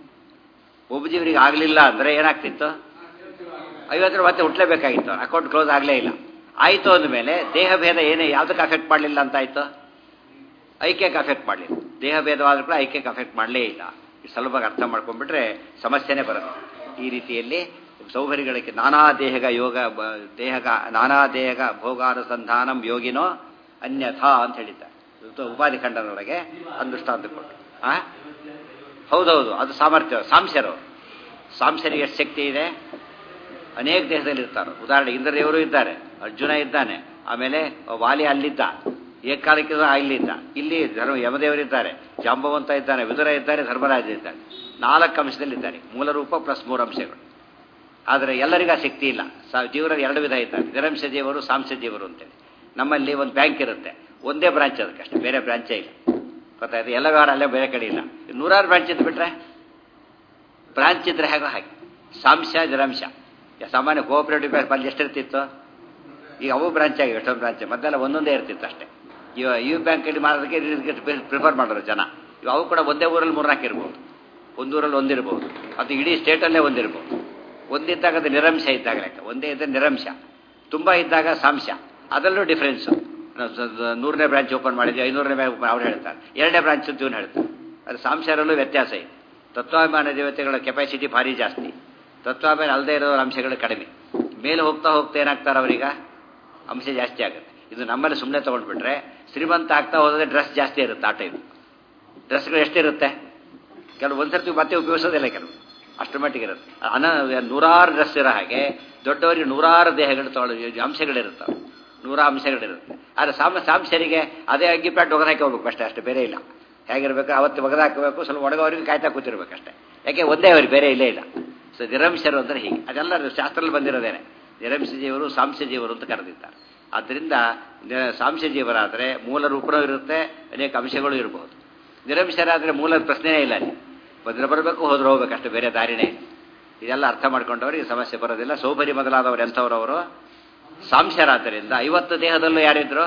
ಒಬ್ಬ ಜೀವರಿಗೆ ಆಗಲಿಲ್ಲ ಅಂದರೆ ಏನಾಗ್ತಿತ್ತು ಐವತ್ತರ ಮತ್ತೆ ಹುಟ್ಟಲೇಬೇಕಾಗಿತ್ತು ಅಕೌಂಟ್ ಕ್ಲೋಸ್ ಆಗಲೇ ಇಲ್ಲ ಆಯಿತು ಅಂದಮೇಲೆ ದೇಹ ಭೇದ ಏನೇ ಯಾವುದಕ್ಕೆ ಅಫೆಕ್ಟ್ ಮಾಡಲಿಲ್ಲ ಅಂತ ಆಯಿತು ಐಕ್ಯಕ್ಕೆ ಅಫೆಕ್ಟ್ ಮಾಡಲಿಲ್ಲ ದೇಹ ಭೇದವಾದರೂ ಕೂಡ ಐಕ್ಯಕ್ಕೆ ಅಫೆಕ್ಟ್ ಮಾಡಲೇ ಇಲ್ಲ ಸುಲಭವಾಗಿ ಅರ್ಥ ಮಾಡ್ಕೊಂಡ್ಬಿಟ್ರೆ ಸಮಸ್ಯೆನೇ ಬರುತ್ತೆ ಈ ರೀತಿಯಲ್ಲಿ ಸೌಕರ್ಯಗಳಿಗೆ ನಾನಾ ದೇಹಗ ಯೋಗ ದೇಹಗ ನಾನಾ ದೇಹಗ ಭೋಗಾನುಸಂಧಾನಂ ಯೋಗಿನೋ ಅನ್ಯಥಾ ಅಂತ ಹೇಳಿದ್ದಾರೆ ಉಪಾಧಿ ಖಂಡನೊಳಗೆ ಅದೃಷ್ಟಾಂತ ಕೊಟ್ಟು ಆ ಹೌದೌದು ಅದು ಸಾಮರ್ಥ್ಯ ಸಾಂಶರು ಸಾಂಶರಿಗೆ ಎಷ್ಟು ಶಕ್ತಿ ಇದೆ ಅನೇಕ ದೇಹದಲ್ಲಿ ಇರ್ತಾರೆ ಉದಾಹರಣೆ ಇಂದ್ರದೇವರು ಇದ್ದಾರೆ ಅರ್ಜುನ ಇದ್ದಾನೆ ಆಮೇಲೆ ವಾಲಿ ಅಲ್ಲಿದ್ದ ಏಕಾಲಿಕ ಇಲ್ಲಿದ್ದ ಇಲ್ಲಿ ಧರ್ಮ ಯಮದೇವರಿದ್ದಾರೆ ಜಾಂಬವಂತ ಇದ್ದಾನೆ ವಿದುರ ಇದ್ದಾರೆ ಧರ್ಮರಾಜ ಇದ್ದಾರೆ ನಾಲ್ಕು ಅಂಶದಲ್ಲಿದ್ದಾರೆ ಮೂಲ ರೂಪ ಪ್ಲಸ್ ಮೂರು ಅಂಶಗಳು ಆದರೆ ಎಲ್ಲರಿಗೂ ಆ ಶಕ್ತಿ ಇಲ್ಲ ಜೀವರಲ್ಲಿ ಎರಡು ವಿಧ ಇದ್ದಾರೆ ನಿರಂಶ ಜೀವರು ಸಾಂಶ ಜೀವರು ಅಂತೇಳಿ ನಮ್ಮಲ್ಲಿ ಒಂದು ಬ್ಯಾಂಕ್ ಇರುತ್ತೆ ಒಂದೇ ಬ್ರಾಂಚ್ ಅದಕ್ಕಷ್ಟೇ ಬೇರೆ ಬ್ರಾಂಚೇ ಇಲ್ಲ ಗೊತ್ತಾಯ್ತು ಎಲ್ಲ ವ್ಯವಹಾರ ಅಲ್ಲೇ ಬೇರೆ ಕಡೆ ಇಲ್ಲ ನೂರಾರು ಬ್ರಾಂಚ್ ಇದ್ದು ಬಿಟ್ರೆ ಬ್ರಾಂಚ್ ಇದ್ರೆ ಹೇಗೋ ಹಾಗೆ ಸಾಂಶ ನಿರಂಶ ಸಾಮಾನ್ಯ ಕೋಆಪರೇಟಿವ್ ಬ್ಯಾಂಕ್ ಅಲ್ಲಿ ಎಷ್ಟಿರ್ತಿತ್ತು ಈಗ ಅವು ಬ್ರಾಂಚ್ ಆಗಿವೆ ಎಷ್ಟೊಂದು ಬ್ರಾಂಚ್ ಮೊದಲೆಲ್ಲ ಒಂದೊಂದೇ ಇರ್ತಿತ್ತು ಅಷ್ಟೇ ಇವ ಯು ಬ್ಯಾಂಕಲ್ಲಿ ಮಾಡೋದಕ್ಕೆ ಪ್ರಿಫರ್ ಮಾಡೋರು ಜನ ಇವು ಅವು ಕೂಡ ಒಂದೇ ಊರಲ್ಲಿ ಮೂರ್ನಾಲ್ಕು ಇರ್ಬೋದು ಒಂದೂರಲ್ಲಿ ಒಂದಿರ್ಬೋದು ಅದು ಇಡೀ ಸ್ಟೇಟಲ್ಲೇ ಒಂದಿರ್ಬೋದು ಒಂದಿದ್ದಾಗ ಅದು ನಿರಂಶ ಇದ್ದಾಗ ಲೆಕ್ಕ ಒಂದೇ ಇದ್ದರೆ ನಿರಂಶ ತುಂಬ ಇದ್ದಾಗ ಸಾಂಶ ಅದರಲ್ಲೂ ಡಿಫ್ರೆನ್ಸು ನೂರನೇ ಬ್ರಾಂಚ್ ಓಪನ್ ಮಾಡಿದ್ವಿ ಐನೂರನೇ ಬ್ಯಾಂಕ್ ಅವ್ರು ಹೇಳ್ತಾರೆ ಎರಡನೇ ಬ್ರಾಂಚ್ ಅಂತ ಇವನು ಹೇಳ್ತಾರೆ ಅದು ಸಾಂಶರಲ್ಲೂ ವ್ಯತ್ಯಾಸ ಇದೆ ತತ್ವಾಭಿಮಾನ ದೇವತೆಗಳ ಕೆಪಾಸಿಟಿ ಭಾರಿ ಜಾಸ್ತಿ ತತ್ವಾಭಿಮಾನ ಅಲ್ಲದೆ ಇರೋ ಅಂಶಗಳು ಕಡಿಮೆ ಮೇಲೆ ಹೋಗ್ತಾ ಹೋಗ್ತಾ ಏನಾಗ್ತಾರೆ ಅವರೀಗ ಅಂಶ ಜಾಸ್ತಿ ಆಗುತ್ತೆ ಇದು ನಮ್ಮಲ್ಲಿ ಸುಮ್ಮನೆ ತೊಗೊಂಡ್ಬಿಟ್ರೆ ಶ್ರೀಮಂತ ಆಗ್ತಾ ಹೋದರೆ ಡ್ರೆಸ್ ಜಾಸ್ತಿ ಇರುತ್ತೆ ಆ ಟೈಮ್ ಡ್ರೆಸ್ಗಳು ಎಷ್ಟಿರುತ್ತೆ ಕೆಲವು ಒಂದ್ಸರ್ತಿ ಮತ್ತೆ ಉಪಯೋಗಿಸೋದಿಲ್ಲ ಕೆಲವು ಅಷ್ಟು ಮಟ್ಟಿಗೆ ಇರುತ್ತೆ ಅನ ನೂರಾರು ಡ್ರೆಸ್ ಇರೋ ಹಾಗೆ ದೊಡ್ಡವರಿಗೆ ನೂರಾರು ದೇಹಗಳು ತೊಗೊಳ್ಳೋ ಅಂಶಗಳಿರುತ್ತವೆ ನೂರ ಅಂಶಗಳಿರುತ್ತೆ ಆದರೆ ಸಾಮ ಸಾಂಶರಿಗೆ ಅದೇ ಅಗ್ಗಿ ಪ್ಯಾಟ್ ಒಗದಾಕಿ ಹೋಗ್ಬೇಕು ಅಷ್ಟೇ ಅಷ್ಟೇ ಬೇರೆ ಇಲ್ಲ ಹೇಗಿರ್ಬೇಕು ಅವತ್ತು ಒಗದಾಕಬೇಕು ಸ್ವಲ್ಪ ಒಣಗವರಿಗೆ ಕಾಯ್ತಾ ಕೂತಿರ್ಬೇಕಷ್ಟೇ ಯಾಕೆ ಒಂದೇ ಅವ್ರಿಗೆ ಬೇರೆ ಇಲ್ಲೇ ಇಲ್ಲ ಸೊ ನಿರಂಶರು ಅಂದರೆ ಹೀಗೆ ಅದೆಲ್ಲ ಶಾಸ್ತ್ರದಲ್ಲಿ ಬಂದಿರೋದೇನೆ ನಿರಂಶ ಜೀವರು ಸಾಂಶ ಜೀವರು ಅಂತ ಕರೆದಿದ್ದಾರೆ ಆದ್ದರಿಂದ ಸಾಂಶ ಜೀವರಾದರೆ ಮೂಲ ರೂಪನೂ ಇರುತ್ತೆ ಅನೇಕ ಅಂಶಗಳು ಇರಬಹುದು ನಿರಂಶರಾದರೆ ಮೂಲ ಪ್ರಶ್ನೆನೇ ಇಲ್ಲ ಅಲ್ಲಿ ಬಂದ್ರೆ ಬರಬೇಕು ಹೋದ್ರೆ ಹೋಗ್ಬೇಕು ಅಷ್ಟು ಬೇರೆ ದಾರಿನೇ ಇಲ್ಲ ಇದೆಲ್ಲ ಅರ್ಥ ಮಾಡ್ಕೊಂಡವ್ರಿಗೆ ಸಮಸ್ಯೆ ಬರೋದಿಲ್ಲ ಸೋಬರಿ ಮೊದಲಾದವರು ಎಂಥವ್ರವರು ಸಾಂಶರಾದ್ದರಿಂದ ಐವತ್ತು ದೇಹದಲ್ಲೂ ಯಾರಿದ್ರು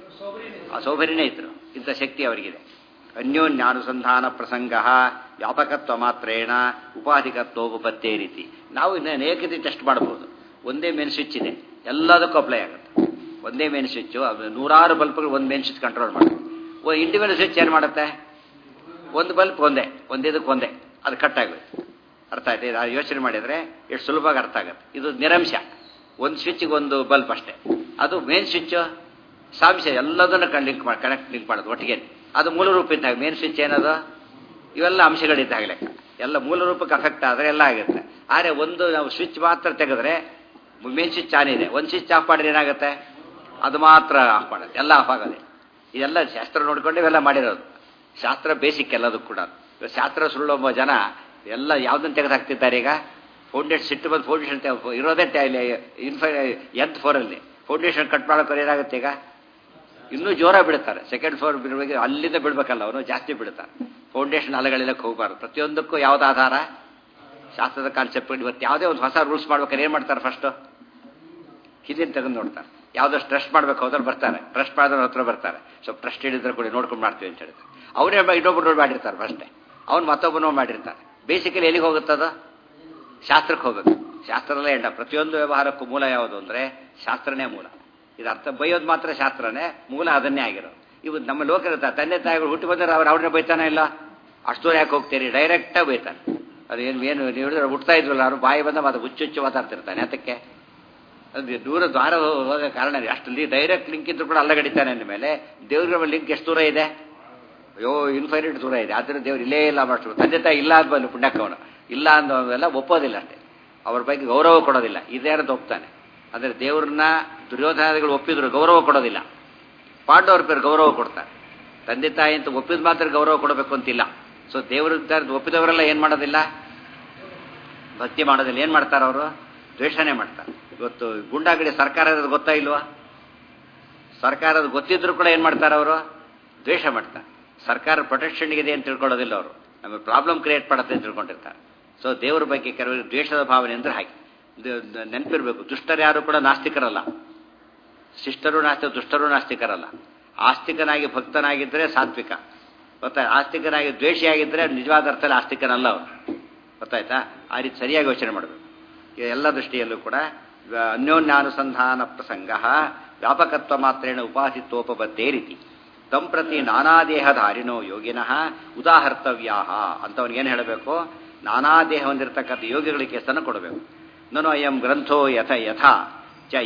ಆ ಸೌಭರಿನೇ ಇದ್ರು ಇಂಥ ಶಕ್ತಿ ಅವರಿಗಿದೆ ಅನ್ಯೋನ್ಯಾನುಸಂಧಾನ ಪ್ರಸಂಗ ವ್ಯಾಪಕತ್ವ ಮಾತ್ರೇಣ ಉಪಾಧಿಕತ್ವೋಪತ್ತೇ ರೀತಿ ನಾವು ಇನ್ನು ಅನೇಕ ರೀತಿ ಟೆಸ್ಟ್ ಮಾಡಬಹುದು ಒಂದೇ ಮೇನ್ ಸ್ವಿಚ್ ಇದೆ ಎಲ್ಲದಕ್ಕೂ ಅಪ್ಲೈ ಆಗುತ್ತೆ ಒಂದೇ ಮೇನ್ ಸ್ವಿಚ್ಚು ನೂರಾರು ಬಲ್ಬ್ಗಳು ಒಂದು ಮೇನ್ ಸ್ವಿಚ್ ಕಂಟ್ರೋಲ್ ಮಾಡುತ್ತೆ ಇಂಡಿವಿಜುವಲ್ ಸ್ವಿಚ್ ಏನು ಮಾಡುತ್ತೆ ಒಂದು ಬಲ್ಬ್ ಒಂದೇ ಒಂದಿದಕ್ಕೆ ಒಂದೇ ಅದು ಕಟ್ ಆಗಬೇಕು ಅರ್ಥ ಆಯ್ತು ಇದು ಯೋಚನೆ ಮಾಡಿದರೆ ಎಷ್ಟು ಸುಲಭವಾಗಿ ಅರ್ಥ ಆಗುತ್ತೆ ಇದು ನಿರಂಶ ಒಂದು ಸ್ವಿಚ್ಗೆ ಒಂದು ಬಲ್ಬ್ ಅಷ್ಟೇ ಅದು ಮೇನ್ ಸ್ವಿಚ್ಚು ಸಾಂಶ ಎಲ್ಲದನ್ನು ಲಿಂಕ್ ಮಾಡಿ ಕನೆಕ್ಟ್ ಲಿಂಕ್ ಮಾಡೋದು ಒಟ್ಟಿಗೆ ಅದು ಮೂಲ ರೂಪ ಇದ್ದಾಗ ಮೇನ್ ಸ್ವಿಚ್ ಏನದು ಇವೆಲ್ಲ ಅಂಶಗಳಿದ್ದಾಗ ಲೆಕ್ಕ ಎಲ್ಲ ಮೂಲ ರೂಪಕ್ಕೆ ಅಫೆಕ್ಟ್ ಆದರೆ ಎಲ್ಲ ಆಗುತ್ತೆ ಆದರೆ ಒಂದು ನಾವು ಸ್ವಿಚ್ ಮಾತ್ರ ತೆಗೆದ್ರೆ ಮೇನ್ ಸ್ವಿಚ್ ಆನ್ ಇದೆ ಒಂದು ಸ್ವಿಚ್ ಆಫ್ ಮಾಡಿದ್ರೆ ಏನಾಗುತ್ತೆ ಅದು ಮಾತ್ರ ಆಫ್ ಮಾಡುತ್ತೆ ಎಲ್ಲ ಆಫ್ ಆಗೋದೆ ಇದೆಲ್ಲ ಶಾಸ್ತ್ರ ನೋಡ್ಕೊಂಡು ಇವೆಲ್ಲ ಮಾಡಿರೋದು ಶಾಸ್ತ್ರ ಬೇಸಿಕ್ ಎಲ್ಲದೂ ಕೂಡ ಶಾಸ್ತ್ರ ಸುಳ್ಳೊಬ್ಬ ಜನ ಎಲ್ಲ ಯಾವುದನ್ನು ತೆಗೆದು ಹಾಕ್ತಿದ್ದಾರೆ ಈಗ ಫೌಂಡೇಶನ್ ಸಿಟ್ಟು ಬಂದು ಫೌಂಡೇಶನ್ ಇರೋದೇ ಇನ್ಫೈ ಎಂತ್ ಫೋರಲ್ಲಿ ಫೌಂಡೇಶನ್ ಕಟ್ ಮಾಡೋಕೆ ಏನಾಗುತ್ತೆ ಈಗ ಇನ್ನೂ ಜೋರ ಬಿಡ್ತಾರೆ ಸೆಕೆಂಡ್ ಫ್ಲೋರ್ ಬಿಡಬೇಕು ಅಲ್ಲಿಂದ ಬಿಡ್ಬೇಕಲ್ಲ ಅವನು ಜಾಸ್ತಿ ಬಿಡ್ತಾರೆ ಫೌಂಡೇಶನ್ ಅಲೆಗಳೆಲ್ಲಕ್ಕೆ ಹೋಗಬಾರ್ದು ಪ್ರತಿಯೊಂದಕ್ಕೂ ಯಾವ್ದು ಆಧಾರ ಶಾಸ್ತ್ರದ ಕಾನ್ಸೆಪ್ಟ್ ಇವತ್ತು ಯಾವುದೇ ಒಂದು ಹೊಸ ರೂಲ್ಸ್ ಮಾಡ್ಬೇಕಾದ್ರೆ ಏನು ಮಾಡ್ತಾರೆ ಫಸ್ಟು ಹಿಂದಿನ ತೆಗೆದು ನೋಡ್ತಾರೆ ಯಾವುದೋ ಟ್ರಸ್ಟ್ ಮಾಡ್ಬೇಕು ಹೋದ್ರೆ ಬರ್ತಾರೆ ಟ್ರಸ್ಟ್ ಮಾಡಿದ್ರೆ ಹತ್ರ ಬರ್ತಾರೆ ಸ್ವಲ್ಪ ಟ್ರಸ್ಟ್ ಹಿಡಿದ್ರೆ ಕೂಡ ನೋಡ್ಕೊಂಡು ಮಾಡ್ತೀವಿ ಅಂತ ಹೇಳ್ತಾರೆ ಅವನೇ ಇನ್ನೊಬ್ರು ನೋಡಿ ಮಾಡಿರ್ತಾರೆ ಫಸ್ಟೇ ಅವ್ನು ಮತ್ತೊಬ್ಬನೋ ಮಾಡಿರ್ತಾರೆ ಬೇಸಿಕಲಿ ಎಲ್ಲಿಗೆ ಹೋಗುತ್ತದ ಶಾಸ್ತ್ರಕ್ಕೆ ಹೋಗುತ್ತೆ ಶಾಸ್ತ್ರದಲ್ಲೇ ಎಂಡ ಪ್ರತಿಯೊಂದು ವ್ಯವಹಾರಕ್ಕೂ ಮೂಲ ಯಾವುದು ಅಂದರೆ ಶಾಸ್ತ್ರನೇ ಮೂಲ ಇದು ಅರ್ಥ ಬೈಯೋದು ಮಾತ್ರ ಶಾಸ್ತ್ರನೇ ಮೂಲ ಅದನ್ನೇ ಆಗಿರೋದು ಇವು ನಮ್ಮ ಲೋಕ ಇರುತ್ತೆ ತಂದೆ ತಾಯಿಗಳು ಹುಟ್ಟಿ ಬಂದರೆ ಅವ್ರು ಅವ್ರನ್ನ ಬೈತಾನೆ ಇಲ್ಲ ಅಷ್ಟು ಯಾಕೆ ಹೋಗ್ತೀರಿ ಡೈರೆಕ್ಟಾಗಿ ಬೈತಾನೆ ಅದು ಏನು ಏನು ನೀವು ಹೇಳಿದ್ರೆ ಹುಟ್ತಾ ಇದ್ವಲ್ಲ ಅವ್ರು ಬಾಯಿ ಬಂದ ಮಾತು ಹುಚ್ಚು ಹುಚ್ಚು ಮಾತಾಡ್ತಿರ್ತಾನೆ ಅದಕ್ಕೆ ಅದು ದೂರ ದ್ವಾರ ಹೋಗೋ ಕಾರಣ ಅಷ್ಟು ಡೈರೆಕ್ಟ್ ಲಿಂಕ್ ಇದ್ರು ಕೂಡ ಅಲ್ಲಗಡಿತಾನೆ ಅಂದ ಮೇಲೆ ದೇವ್ರ ಲಿಂಕ್ ಎಷ್ಟು ದೂರ ಇದೆ ಅಯ್ಯೋ ಇನ್ಫೈನೈಟ್ ದೂರ ಇದೆ ಆದರೆ ದೇವ್ರು ಇಲ್ಲೇ ಇಲ್ಲ ಮಾಡ್ತಾರೆ ತಂದೆ ತಾಯಿ ಇಲ್ಲ ಅಂತ ಬಂದು ಪುಣ್ಯಕ್ಕವನು ಇಲ್ಲ ಅಂದವೆಲ್ಲ ಒಪ್ಪೋದಿಲ್ಲ ಅಷ್ಟೇ ಅವ್ರ ಬಗ್ಗೆ ಗೌರವ ಕೊಡೋದಿಲ್ಲ ಇದೇನದು ಒಪ್ತಾನೆ ಅಂದರೆ ದೇವ್ರನ್ನ ದುರ್ಯೋಧನಾದಿಗಳು ಒಪ್ಪಿದ್ರು ಗೌರವ ಕೊಡೋದಿಲ್ಲ ಪಾಂಡವ್ರ പേರು ಗೌರವ ಕೊಡ್ತಾರೆ ತಂದೆ ತಾಯಿ ಅಂತ ಒಪ್ಪಿದ ಮಾತ್ರ ಗೌರವ ಕೊಡಬೇಕು ಅಂತಿಲ್ಲ ಸೊ ದೇವ್ರ ಒಪ್ಪಿದವರೆಲ್ಲ ಏನು ಮಾಡೋದಿಲ್ಲ ಭಕ್ತಿ ಮಾಡೋದಿಲ್ಲ ಏನು ಮಾಡ್ತಾರೆ ಅವರು ದ್ವೇಷನೇ ಮಾಡ್ತಾರೆ ಇವತ್ತು ಗುಂಡಾಗಡಿ ಸರ್ಕಾರ ಇರೋದು ಗೊತ್ತಾ ಇಲ್ವಾ ಸರ್ಕಾರದ ಗೊತ್ತಿದ್ರು ಕೂಡ ಏನು ಮಾಡ್ತಾರೆ ಅವರು ದ್ವೇಷ ಮಾಡ್ತಾರೆ ಸರ್ಕಾರ ಪ್ರೊಟೆಕ್ಷನ್ ಇದೆ ಅಂತ ತಿಳ್ಕೊಳ್ಳೋದಿಲ್ಲ ಅವರು ನಮಗೆ ಪ್ರಾಬ್ಲಮ್ ಕ್ರಿಯೇಟ್ ಮಾಡುತ್ತೆ ಅಂತ ತಿಳ್ಕೊಂಡಿರ್ತಾರೆ ಸೊ ದೇವರ ಬಗ್ಗೆ ಕೆಲವರು ದ್ವೇಷದ ಭಾವನೆ ಅಂದ್ರೆ ಹಾಗೆ ನೆನಪಿರ್ಬೇಕು ದುಷ್ಟರು ಯಾರು ಕೂಡ ನಾಸ್ತಿಕರಲ್ಲ ಶಿಷ್ಟರು ನಾಸ್ತಿಕ ದುಷ್ಟರು ನಾಸ್ತಿಕರಲ್ಲ ಆಸ್ತಿಕನಾಗಿ ಭಕ್ತನಾಗಿದ್ದರೆ ಸಾತ್ವಿಕ ಗೊತ್ತಾ ಆಸ್ತಿಕನಾಗಿ ದ್ವೇಷಿಯಾಗಿದ್ದರೆ ನಿಜವಾದ ಅರ್ಥದಲ್ಲಿ ಆಸ್ತಿಕನಲ್ಲ ಅವರು ಗೊತ್ತಾಯ್ತಾ ಆ ರೀತಿ ಸರಿಯಾಗಿ ಯೋಚನೆ ಮಾಡಬೇಕು ಎಲ್ಲ ದೃಷ್ಟಿಯಲ್ಲೂ ಕೂಡ ಅನ್ಯೋನ್ಯಾನುಸಂಧಾನ ಪ್ರಸಂಗ ವ್ಯಾಪಕತ್ವ ಮಾತ್ರೇಣ ಉಪಾಸಿತ್ವೋಪಬದ್ಧೇ ರೀತಿ ತಂ ಪ್ರತಿ ನಾನಾ ದೇಹಧಾರಿಣೋ ಯೋಗಿನಃ ಉದಾಹರ್ತವ್ಯಾ ಅಂತವನಿಗೇನು ಹೇಳಬೇಕು ನಾನಾ ದೇಹ ಹೊಂದಿರತಕ್ಕಂಥ ಯೋಗಿಗಳಿಗೆ ಕೆಸನ್ನು ಕೊಡಬೇಕು ನನು ಅಯಂ ಗ್ರಂಥೋ ಯಥ ಯಥಾ ಚ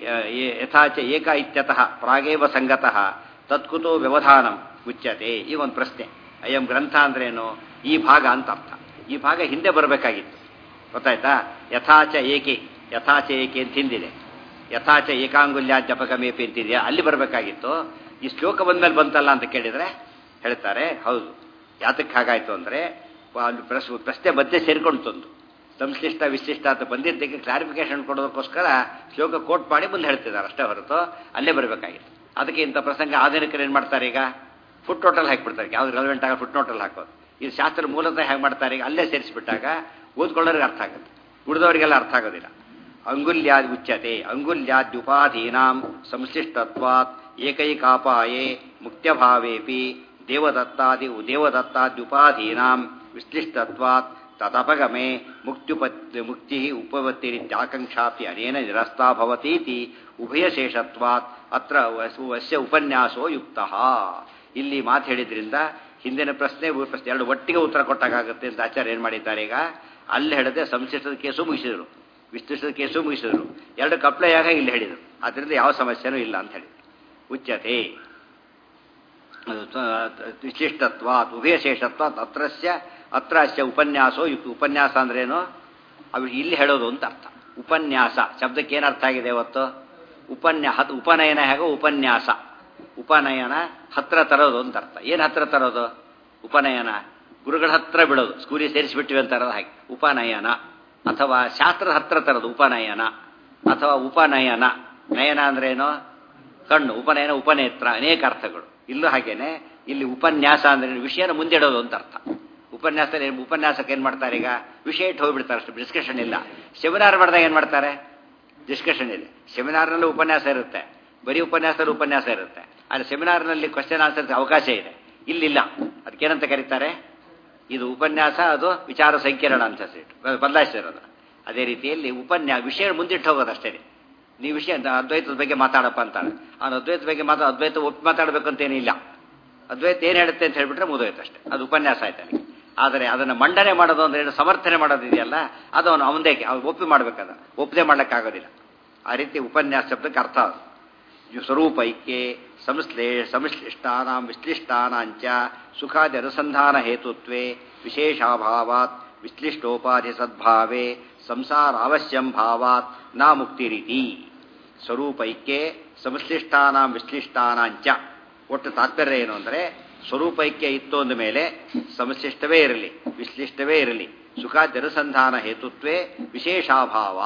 ಯಥಾ ಚ ಏಕ ಇತ್ಯತಃ ಪ್ರಾಗೇವ ಸಂಗತಃ ತತ್ಕುತೋ ವ್ಯವಧಾನಂ ಉಚ್ಯತೆ ಈ ಒಂದು ಪ್ರಶ್ನೆ ಅಯಂ ಗ್ರಂಥ ಅಂದ್ರೇನು ಈ ಭಾಗ ಅಂತ ಅರ್ಥ ಈ ಭಾಗ ಹಿಂದೆ ಬರಬೇಕಾಗಿತ್ತು ಗೊತ್ತಾಯ್ತಾ ಯಥಾಚ ಏಕೆ ಯಥಾಚ ಏಕೆ ಅಂತ ಹಿಂದಿದೆ ಯಥಾಚ ಏಕಾಂಗುಲ್ಯ ಜಪಕಮೇಪಿ ಅಂತಿದೆಯಾ ಅಲ್ಲಿ ಬರಬೇಕಾಗಿತ್ತು ಈ ಶ್ಲೋಕ ಬಂದ್ಮೇಲೆ ಬಂತಲ್ಲ ಅಂತ ಕೇಳಿದರೆ ಹೇಳ್ತಾರೆ ಹೌದು ಯಾತಕ್ಕೆ ಹಾಗಾಯ್ತು ಅಂದರೆ ಅಲ್ಲಿ ಪ್ರಶ್ನೆ ಪ್ರಶ್ನೆ ಮಧ್ಯೆ ಸೇರ್ಕೊಂಡು ತಂದು ಸಂಶ್ಲಿಷ್ಟ ವಿಶಿಷ್ಟ ಅಂತ ಬಂದಿದ್ದಕ್ಕೆ ಕ್ಲಾರಿಫಿಕೇಶನ್ ಕೊಡೋದಕ್ಕೋಸ್ಕರ ಶ್ಲೋಕ ಕೋಟ್ ಮಾಡಿ ಮುಂದೆ ಹೇಳ್ತಿದ್ದಾರೆ ಅಷ್ಟೇ ಹೊರತು ಅಲ್ಲೇ ಬರಬೇಕಾಗಿತ್ತು ಅದಕ್ಕೆ ಇಂಥ ಪ್ರಸಂಗ ಆಧುನಿಕರು ಏನು ಮಾಡ್ತಾರೆ ಈಗ ಫುಟ್ ನೋಟಲ್ ಹಾಕಿಬಿಡ್ತಾರೆ ಯಾವ್ದು ರೆಲೆವೆಂಟ್ ಆಗ ಫುಟ್ ನೋಟಲ್ ಹಾಕೋದು ಇದು ಶಾಸ್ತ್ರ ಮೂಲತಃ ಹೇಗೆ ಮಾಡ್ತಾರೆ ಈಗ ಅಲ್ಲೇ ಸೇರಿಸಿಬಿಟ್ಟಾಗ ಓದ್ಕೊಳ್ಳೋರಿಗೆ ಅರ್ಥ ಆಗುತ್ತೆ ಉಳಿದವರಿಗೆಲ್ಲ ಅರ್ಥ ಆಗೋದಿಲ್ಲ ಅಂಗುಲ್ಯಾದ್ ಉಚ್ಯತೆ ಅಂಗುಲ್ಯಾದ್ಯುಪಾಧೀನಾಂ ಸಂಶ್ಲಿಷ್ಟತ್ವಾತ್ ಏಕೈಕಾಪಾಯೇ ಮುಕ್ತ್ಯಭಾವೇಪಿ ದೇವದತ್ತಾದಿ ದೇವದತ್ತಾದ್ಯುಪಾಧೀನಾಂ ವಿಶ್ಲಿಷ್ಟತ್ವಾತ್ ತದಪಗಮೆ ಮುಕ್ತ್ಯುಪತ್ ಮುಕ್ತಿ ಉಪವತ್ತಿರಿತ್ಯಾಕಾಂಕ್ಷಾಪಿ ಅನೇನ ನಿರಸ್ತಾ ಭವತೀತಿ ಉಭಯಶೇಷತ್ವಾತ್ ಅತ್ರ ವಸ್ಯ ಉಪನ್ಯಾಸೋ ಯುಕ್ತ ಇಲ್ಲಿ ಮಾತು ಹೇಳಿದ್ರಿಂದ ಹಿಂದಿನ ಪ್ರಶ್ನೆ ಪ್ರಶ್ನೆ ಎರಡು ಒಟ್ಟಿಗೆ ಉತ್ತರ ಕೊಟ್ಟಾಗುತ್ತೆ ಅಂತ ಆಚಾರ್ಯ ಏನು ಮಾಡಿದ್ದಾರೆ ಈಗ ಅಲ್ಲಿ ಹೇಳದೆ ಸಂಶ್ಲಿಷ್ಟದ ಕೇಸು ಮುಗಿಸಿದರು ವಿಶ್ಲಿಷ್ಟದ ಕೇಸು ಮುಗಿಸಿದರು ಎರಡು ಕಪ್ಲೆಯಾಗ ಇಲ್ಲಿ ಹೇಳಿದರು ಅದರಿಂದ ಯಾವ ಸಮಸ್ಯೆನೂ ಇಲ್ಲ ಅಂತ ಹೇಳಿ ಉಚ್ಯತೆ ವಿಶಿಷ್ಟತ್ವಾತ್ ಉಭಯಶೇಷತ್ವಾತ್ ಅತ್ರಸ್ಯ ಅತ್ರ ಅಸ್ಯ ಉಪನ್ಯಾಸೋ ಯುಕ್ತ ಉಪನ್ಯಾಸ ಅಂದ್ರೇನು ಅವು ಇಲ್ಲಿ ಹೇಳೋದು ಅಂತ ಅರ್ಥ ಉಪನ್ಯಾಸ ಶಬ್ದಕ್ಕೆ ಏನು ಅರ್ಥ ಆಗಿದೆ ಇವತ್ತು ಉಪನ್ಯಾ ಹತ್ ಉಪನಯನ ಹೇಗೋ ಉಪನ್ಯಾಸ ಉಪನಯನ ಹತ್ರ ತರೋದು ಅಂತ ಅರ್ಥ ಏನು ಹತ್ರ ತರೋದು ಉಪನಯನ ಗುರುಗಳ ಹತ್ರ ಬಿಡೋದು ಸ್ಕೂಲಿಗೆ ಸೇರಿಸಿಬಿಟ್ಟಿವಿ ಅಂತಾರದು ಹಾಗೆ ಉಪನಯನ ಅಥವಾ ಶಾಸ್ತ್ರದ ಹತ್ರ ತರೋದು ಉಪನಯನ ಅಥವಾ ಉಪನಯನ ನಯನ ಅಂದ್ರೇನು ಕಣ್ಣು ಉಪನಯನ ಉಪನೇತ್ರ ಅನೇಕ ಅರ್ಥಗಳು ಇಲ್ಲೂ ಹಾಗೇನೆ ಇಲ್ಲಿ ಉಪನ್ಯಾಸ ಅಂದ್ರೆ ವಿಷಯನ ಮುಂದಿಡೋದು ಅಂತ ಅರ್ಥ ಉಪನ್ಯಾಸ ಉಪನ್ಯಾಸಕ್ಕೆ ಏನು ಮಾಡ್ತಾರೆ ಈಗ ವಿಷಯ ಇಟ್ಟು ಹೋಗ್ಬಿಡ್ತಾರೆ ಅಷ್ಟು ಡಿಸ್ಕಷನ್ ಇಲ್ಲ ಸೆಮಿನಾರ್ ಮಾಡಿದಾಗ ಏನು ಮಾಡ್ತಾರೆ ಡಿಸ್ಕಷನ್ ಇದೆ ಸೆಮಿನಾರ್ನಲ್ಲಿ ಉಪನ್ಯಾಸ ಇರುತ್ತೆ ಬರೀ ಉಪನ್ಯಾಸದಲ್ಲಿ ಉಪನ್ಯಾಸ ಇರುತ್ತೆ ಆದರೆ ಸೆಮಿನಾರ್ನಲ್ಲಿ ಕ್ವಶನ್ ಆನ್ಸರ್ ಅವಕಾಶ ಇದೆ ಇಲ್ಲಿಲ್ಲ ಅದಕ್ಕೇನಂತ ಕರೀತಾರೆ ಇದು ಉಪನ್ಯಾಸ ಅದು ವಿಚಾರ ಸಂಕಿರಣ ಅಂತ ಬದಲಾಯಿಸಿರೋದು ಅದೇ ರೀತಿಯಲ್ಲಿ ಉಪನ್ಯಾಸ ವಿಷಯ ಮುಂದಿಟ್ಟು ಹೋಗೋದು ಅಷ್ಟೇ ನೀವು ವಿಷಯ ಅದ್ವೈತದ ಬಗ್ಗೆ ಮಾತಾಡಪ್ಪ ಅಂತಾಳೆ ಅವ್ನು ಅದ್ವೈತದ ಬಗ್ಗೆ ಮಾತಾ ಅದ್ವೈತ ಒಪ್ಪಿ ಮಾತಾಡಬೇಕಂತೇನಿಲ್ಲ ಅದ್ವೈತ ಏನು ಹೇಳುತ್ತೆ ಅಂತ ಹೇಳ್ಬಿಟ್ರೆ ಮುಗಿದೋಯ್ತು ಅಷ್ಟೇ ಅದು ಉಪನ್ಯಾಸ ಆಯ್ತು ಅಲ್ಲಿ ಆದರೆ ಅದನ್ನು ಮಂಡನೆ ಮಾಡೋದು ಅಂದ್ರೆ ಏನು ಸಮರ್ಥನೆ ಮಾಡೋದಿದೆಯಲ್ಲ ಅದು ಅವನು ಅವನದೇ ಅವ್ನು ಒಪ್ಪಿ ಮಾಡ್ಬೇಕದ ಒಪ್ಪದೆ ಮಾಡ್ಲಿಕ್ಕಾಗೋದಿಲ್ಲ ಆ ರೀತಿ ಉಪನ್ಯಾಸ ಶಬ್ದಕ್ಕೆ ಅರ್ಥ ಅದು ಸ್ವರೂಪೈಕ್ಯೆ ಸಂಶ್ಲೇ ಸಂಶ್ಲಿಷ್ಟಾನಾಂ ವಿಶ್ಲಿಷ್ಟಾನಾಂಚ ಸುಖಾದಿ ಅನುಸಂಧಾನ ಹೇತುತ್ವೇ ವಿಶೇಷಾಭಾವಾತ್ ವಿಶ್ಲಿಷ್ಟೋಪಾಧಿ ಸದ್ಭಾವೇ ಸಂಸಾರ ಅವಶ್ಯಂ ಭಾವಾತ್ ನಾ ಮುಕ್ತಿರಿತಿ ಸ್ವರೂಪೈಕ್ಯೆ ಸಂಶ್ಲಿಷ್ಟಾನಾಂ ವಿಶ್ಲಿಷ್ಟಾನಾಂಚ ಒಟ್ಟು ತಾತ್ಪರ್ಯ ಏನು ಅಂದರೆ ಸ್ವರೂಪೈಕ್ಯ ಇತ್ತು ಅಂದ ಮೇಲೆ ಸಂಶ್ಲಿಷ್ಟವೇ ಇರಲಿ ವಿಶ್ಲಿಷ್ಟವೇ ಇರಲಿ ಸುಖಾದಿ ಅನುಸಂಧಾನ ಹೇತುತ್ವೇ ವಿಶೇಷಾಭಾವ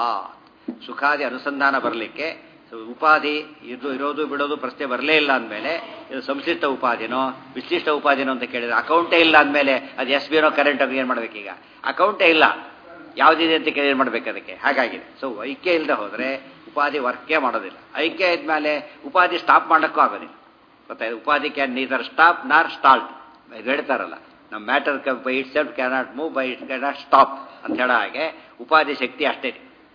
ಸುಖಾದಿ ಅನುಸಂಧಾನ ಬರಲಿಕ್ಕೆ ಉಪಾಧಿ ಇದು ಇರೋದು ಬಿಡೋದು ಪ್ರಶ್ನೆ ಬರಲೇ ಇಲ್ಲ ಅಂದಮೇಲೆ ಇದು ಸಂಶ್ಲಿಷ್ಟ ಉಪಾಧಿನೋ ವಿಶಿಷ್ಟ ಉಪಾಧಿನೋ ಅಂತ ಕೇಳಿದ್ರೆ ಅಕೌಂಟೇ ಇಲ್ಲ ಅಂದಮೇಲೆ ಅದು ಎಸ್ ಬಿನೋ ಕರೆಂಟ್ ಅದು ಏನು ಮಾಡಬೇಕೀಗ ಅಕೌಂಟೇ ಇಲ್ಲ ಯಾವುದಿದೆ ಅಂತ ಕೇಳಿ ಏನು ಮಾಡಬೇಕು ಅದಕ್ಕೆ ಹಾಗಾಗಿದೆ ಸೊ ಐಕ್ಯ ಇಲ್ಲದೆ ಹೋದರೆ ಉಪಾಧಿ ವರ್ಕೇ ಮಾಡೋದಿಲ್ಲ ಐಕ್ಯ ಇದ್ಮೇಲೆ ಉಪಾಧಿ ಸ್ಟಾಪ್ ಮಾಡೋಕ್ಕೂ ಆಗೋದಿಲ್ಲ ಗೊತ್ತಾಯ್ತು ಉಪಾಧಿ ಕ್ಯಾನ್ ನೀದರ್ ಸ್ಟಾಪ್ ನಾರ್ ಸ್ಟಾಲ್ಟ್ ಇದು ಹೇಳ್ತಾರಲ್ಲ ನಮ್ಮ matter by itself cannot move by it cannot stop ಅಂತ ಹೇಳೋ ಹಾಗೆ ಉಪಾಧಿ ಶಕ್ತಿ ಅಷ್ಟೇ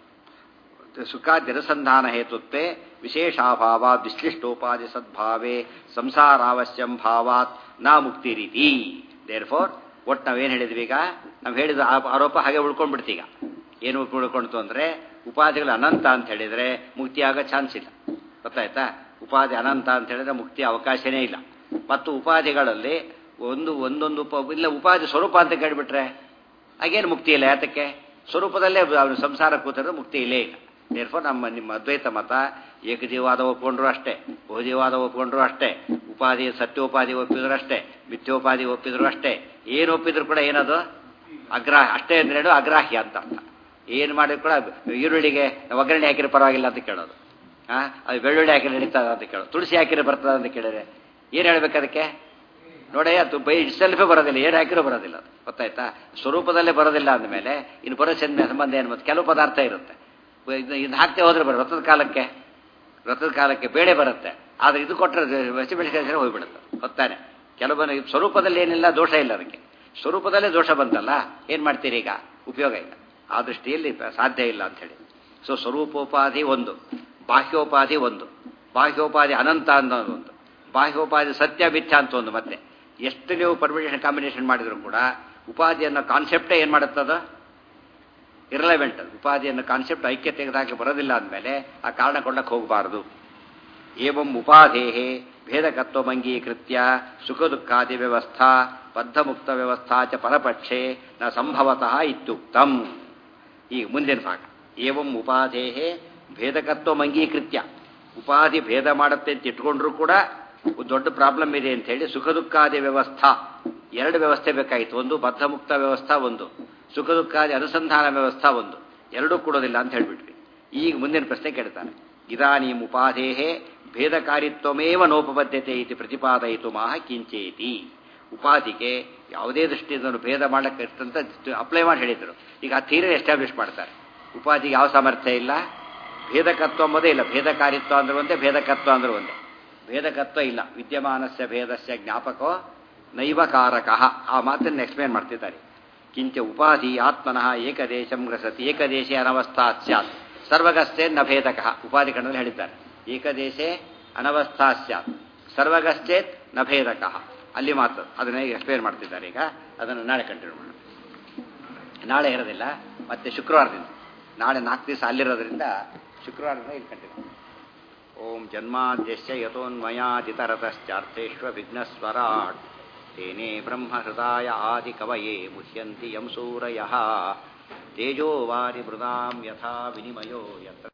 ಸುಖಾದ್ಯನುಸಂಧಾನ ಹೇತುತ್ವೇ ವಿಶೇಷಾಭಾವ ವಿಶ್ಲಿಷ್ಟೋಪಾಧಿ ಸದ್ಭಾವೇ ಸಂಸಾರಾವಶ್ಯಂ ಭಾವಾತ್ ನಾ ಮುಕ್ತಿ ರೀತಿ ದೇರ್ ಫೋರ್ ಒಟ್ಟು ನಾವೇನು ಹೇಳಿದ್ವಿ ಈಗ ನಾವು ಹೇಳಿದ ಆರೋಪ ಹಾಗೆ ಉಳ್ಕೊಂಡ್ಬಿಡ್ತೀಗ ಏನು ಉಳ್ಕೊಳ್ತು ಅಂದರೆ ಉಪಾಧಿಗಳು ಅನಂತ ಅಂತ ಹೇಳಿದರೆ ಮುಕ್ತಿ ಆಗೋ ಚಾನ್ಸ್ ಇಲ್ಲ ಗೊತ್ತಾಯ್ತಾ ಉಪಾಧಿ ಅನಂತ ಅಂತ ಹೇಳಿದ್ರೆ ಮುಕ್ತಿ ಅವಕಾಶನೇ ಇಲ್ಲ ಮತ್ತು ಉಪಾಧಿಗಳಲ್ಲಿ ಒಂದು ಒಂದೊಂದು ಉಪ ಇಲ್ಲ ಉಪಾಧಿ ಸ್ವರೂಪ ಅಂತ ಕೇಳಿಬಿಟ್ರೆ ಆಗೇನು ಮುಕ್ತಿ ಇಲ್ಲ ಯಾತಕ್ಕೆ ಸ್ವರೂಪದಲ್ಲೇ ಅವನು ಸಂಸಾರ ಕೂತಿರೋದು ಮುಕ್ತಿ ಇಲ್ಲೇ ಇಲ್ಲ ದೇರ್ಫೋರ್ ನಮ್ಮ ನಿಮ್ಮ ಅದ್ವೈತ ಮತ ಏಕಜೀವಾದ ಒಪ್ಕೊಂಡ್ರು ಅಷ್ಟೇ ಬಹುಜೀವಾದ ಒಪ್ಕೊಂಡ್ರು ಅಷ್ಟೇ ಉಪಾಧಿ ಸತ್ಯೋಪಾಧಿ ಒಪ್ಪಿದ್ರು ಅಷ್ಟೇ ಮಿಥ್ಯೋಪಾಧಿ ಒಪ್ಪಿದ್ರು ಅಷ್ಟೇ ಏನು ಒಪ್ಪಿದ್ರು ಕೂಡ ಏನದು ಅಗ್ರಾಹ ಅಷ್ಟೇ ಅಂದ್ರೇನು ಅಗ್ರಾಹ್ಯ ಅಂತ ಅರ್ಥ ಏನು ಮಾಡಿದ್ರು ಕೂಡ ಈರುಳ್ಳಿಗೆ ಒಗ್ಗರಣೆ ಹಾಕಿದ್ರೆ ಪರವಾಗಿಲ್ಲ ಅಂತ ಕೇಳೋದು ಹಾಂ ಅದು ಬೆಳ್ಳುಳ್ಳಿ ಹಾಕಿದ್ರೆ ನಡೀತದ ಅಂತ ಕೇಳೋದು ತುಳಸಿ ಹಾಕಿದ್ರೆ ಬರ್ತದ ಅಂತ ಕೇಳಿದ್ರೆ ಏನು ಹೇಳ್ಬೇಕು ಅದಕ್ಕೆ ನೋಡಿ ಅದು ಬೈ ಸೆಲ್ಫೇ ಬರೋದಿಲ್ಲ ಏನು ಹಾಕಿರೋ ಬರೋದಿಲ್ಲ ಅದು ಗೊತ್ತಾಯ್ತಾ ಸ್ವರೂಪದಲ್ಲೇ ಬರೋದಿಲ್ಲ ಅಂದಮೇಲೆ ಇನ್ನು ಬರೋ ಚಂದ ಸಂಬಂಧ ಏನು ಮತ್ತೆ ಕೆಲವು ಪದಾರ್ಥ ಇರುತ್ತೆ ಇದು ಹಾಕ್ತೇ ಹೋದ್ರೆ ಬರೋ ವ್ರತದ ಕಾಲಕ್ಕೆ ವ್ರತದ ಕಾಲಕ್ಕೆ ಬೇಳೆ ಬರುತ್ತೆ ಆದರೆ ಇದು ಕೊಟ್ಟರೆ ಹಸಿಮೆಣಸಿನ ಹೋಗ್ಬಿಡುತ್ತೆ ಗೊತ್ತಾನೆ ಕೆಲವೊಬ್ಬನ ಸ್ವರೂಪದಲ್ಲಿ ಏನಿಲ್ಲ ದೋಷ ಇಲ್ಲ ಅದಕ್ಕೆ ಸ್ವರೂಪದಲ್ಲೇ ದೋಷ ಬಂತಲ್ಲ ಏನು ಮಾಡ್ತೀರಿ ಈಗ ಉಪಯೋಗ ಇಲ್ಲ ಆ ದೃಷ್ಟಿಯಲ್ಲಿ ಸಾಧ್ಯ ಇಲ್ಲ ಅಂತ ಹೇಳಿ ಸೊ ಸ್ವರೂಪೋಪಾಧಿ ಒಂದು ಬಾಹ್ಯೋಪಾಧಿ ಒಂದು ಬಾಹ್ಯೋಪಾಧಿ ಅನಂತ ಅನ್ನೋದು ಒಂದು ಬಾಹ್ಯೋಪಾಧಿ ಸತ್ಯ ಮಿಥ್ಯ ಅಂತ ಒಂದು ಮತ್ತೆ ಎಷ್ಟು ನೀವು ಪರ್ಮಿಷನ್ ಕಾಂಬಿನೇಷನ್ ಮಾಡಿದ್ರು ಕೂಡ ಉಪಾಧಿ ಅನ್ನೋ ಕಾನ್ಸೆಪ್ಟೇ ಏನು ಮಾಡುತ್ತದ ಇರಲೆವೆಂಟ್ ಉಪಾಧಿ ಅನ್ನೋ ಕಾನ್ಸೆಪ್ಟ್ ಐಕ್ಯ ತೆಗೆದಾಕಿ ಬರೋದಿಲ್ಲ ಅಂದಮೇಲೆ ಆ ಕಾರಣ ಕೊಡಕ್ಕೆ ಹೋಗಬಾರದು ಏವಂ ಉಪಾಧೇಹೇ ಭೇದಕತ್ವಮಂಗೀಕೃತ್ಯ ಸುಖ ದುಃಖಾದಿ ವ್ಯವಸ್ಥಾ ಬದ್ಧಮುಕ್ತ ವ್ಯವಸ್ಥಾ ಚ ಪರಪಕ್ಷೆ ನ ಸಂಭವತಃ ಇತ್ಯುಕ್ತಂ ಈಗ ಮುಂದಿನ ಭಾಗ ಏವಂ ಉಪಾಧೇಹೇ ಭೇದಕತ್ವಮಂಗೀಕೃತ್ಯ ಉಪಾಧಿ ಭೇದ ಮಾಡುತ್ತೆ ಅಂತ ಇಟ್ಕೊಂಡ್ರು ಕೂಡ ಒಂದು ದೊಡ್ಡ ಪ್ರಾಬ್ಲಮ್ ಇದೆ ಅಂತ ಹೇಳಿ ಸುಖ ದುಃಖಾದಿ ವ್ಯವಸ್ಥಾ ಎರಡು ವ್ಯವಸ್ಥೆ ಬೇಕಾಗಿತ್ತು ಒಂದು ಬದ್ಧಮುಕ್ತ ವ್ಯವಸ್ಥಾ ಒಂದು ಸುಖ ದುಃಖಾದಿ ಅನುಸಂಧಾನ ವ್ಯವಸ್ಥಾ ಒಂದು ಎರಡೂ ಕೊಡೋದಿಲ್ಲ ಅಂತ ಹೇಳ್ಬಿಟ್ವಿ ಈಗ ಮುಂದಿನ ಪ್ರಶ್ನೆ ಕೇಳ್ತಾನೆ ಇದಾನೀಂ ಉಪಾಧೇಹೇ ಭೇದಕಾರಿತ್ವಮೇವ ನೋಪಬದ್ಧತೆ ಇತಿ ಪ್ರತಿಪಾದಯಿತು ಮಾಹ ಕಿಂಚೇತಿ ಉಪಾಧಿಗೆ ಯಾವುದೇ ದೃಷ್ಟಿಯಿಂದ ಭೇದ ಮಾಡಕ್ಕೆ ಅಂತ ಅಪ್ಲೈ ಮಾಡಿ ಹೇಳಿದ್ರು ಈಗ ಆ ಥೀರಿ ಎಸ್ಟಾಬ್ಲಿಷ್ ಮಾಡ್ತಾರೆ ಉಪಾಧಿಗೆ ಯಾವ ಸಾಮರ್ಥ್ಯ ಇಲ್ಲ ಭೇದಕತ್ವ ಅಂಬೋದೇ ಇಲ್ಲ ಭೇದಕಾರಿತ್ವ ಅಂದ್ರೆ ಒಂದೇ ಭೇದಕತ್ವ ಅಂದ್ರೆ ಒಂದೇ ಭೇದಕತ್ವ ಇಲ್ಲ ವಿದ್ಯಮಾನಸ್ಯ ಭೇದಸ್ಯ ಜ್ಞಾಪಕೋ ನೈವ ಕಾರಕಃ ಆ ಮಾತನ್ನು ಎಕ್ಸ್ಪ್ಲೇನ್ ಮಾಡ್ತಿದ್ದಾರೆ ಕಿಂಚ ಉಪಾಧಿ ಆತ್ಮನಃ ಏಕದೇಶಂ ಗ್ರಸತಿ ಏಕದೇಶೇ ಅನವಸ್ಥಾ ಸ್ಯಾತ್ ಸರ್ವಗಸ್ಥೆ ನ ಭೇದಕ ಉಪಾಧಿ ಕಣ್ಣಲ್ಲಿ ಹೇಳಿದ್ದಾರೆ ಏಕದೇಶೇ ಅನವಸ್ಥಾ ಸ್ಯಾತ್ ಸರ್ವಗಶ್ಚೇತ್ ನ ಭೇದಕ ಅಲ್ಲಿ ಮಾತು ಅದನ್ನ ಎಕ್ಸ್ಪ್ಲೇನ್ ಮಾಡ್ತಿದ್ದಾರೆ ಈಗ ಅದನ್ನು ನಾಳೆ ಕಂಟಿನ್ಯೂ ಮಾಡೋಣ ನಾಳೆ ಇರೋದಿಲ್ಲ ಮತ್ತೆ ಶುಕ್ರವಾರದಿಂದ ನಾಳೆ ನಾಲ್ಕು ದಿವಸ ಅಲ್ಲಿರೋದ್ರಿಂದ ಶುಕ್ರವಾರದಿಂದ ಇಲ್ಲಿ ಕಂಟಿನ್ಯೂ ಓಂ ಜನ್ಮಾದ್ಯಶ್ಯ ಯಥೋನ್ಮಯಾದಿತರತಶ್ಚಾರ್ಥೇಶ್ವ ವಿಘ್ನಸ್ವರಾಟ್ ತೇನೇ ಬ್ರಹ್ಮಹೃದಾಯ ಆದಿಕವಯೇ ಮುಹ್ಯಂತಿ ಯಂ ಸೂರಯಃ ತೇಜೋವಾರಿ ಮೃದಾಂ ಯಥಾ ವಿನಿಮಯೋ ಯತ್ರ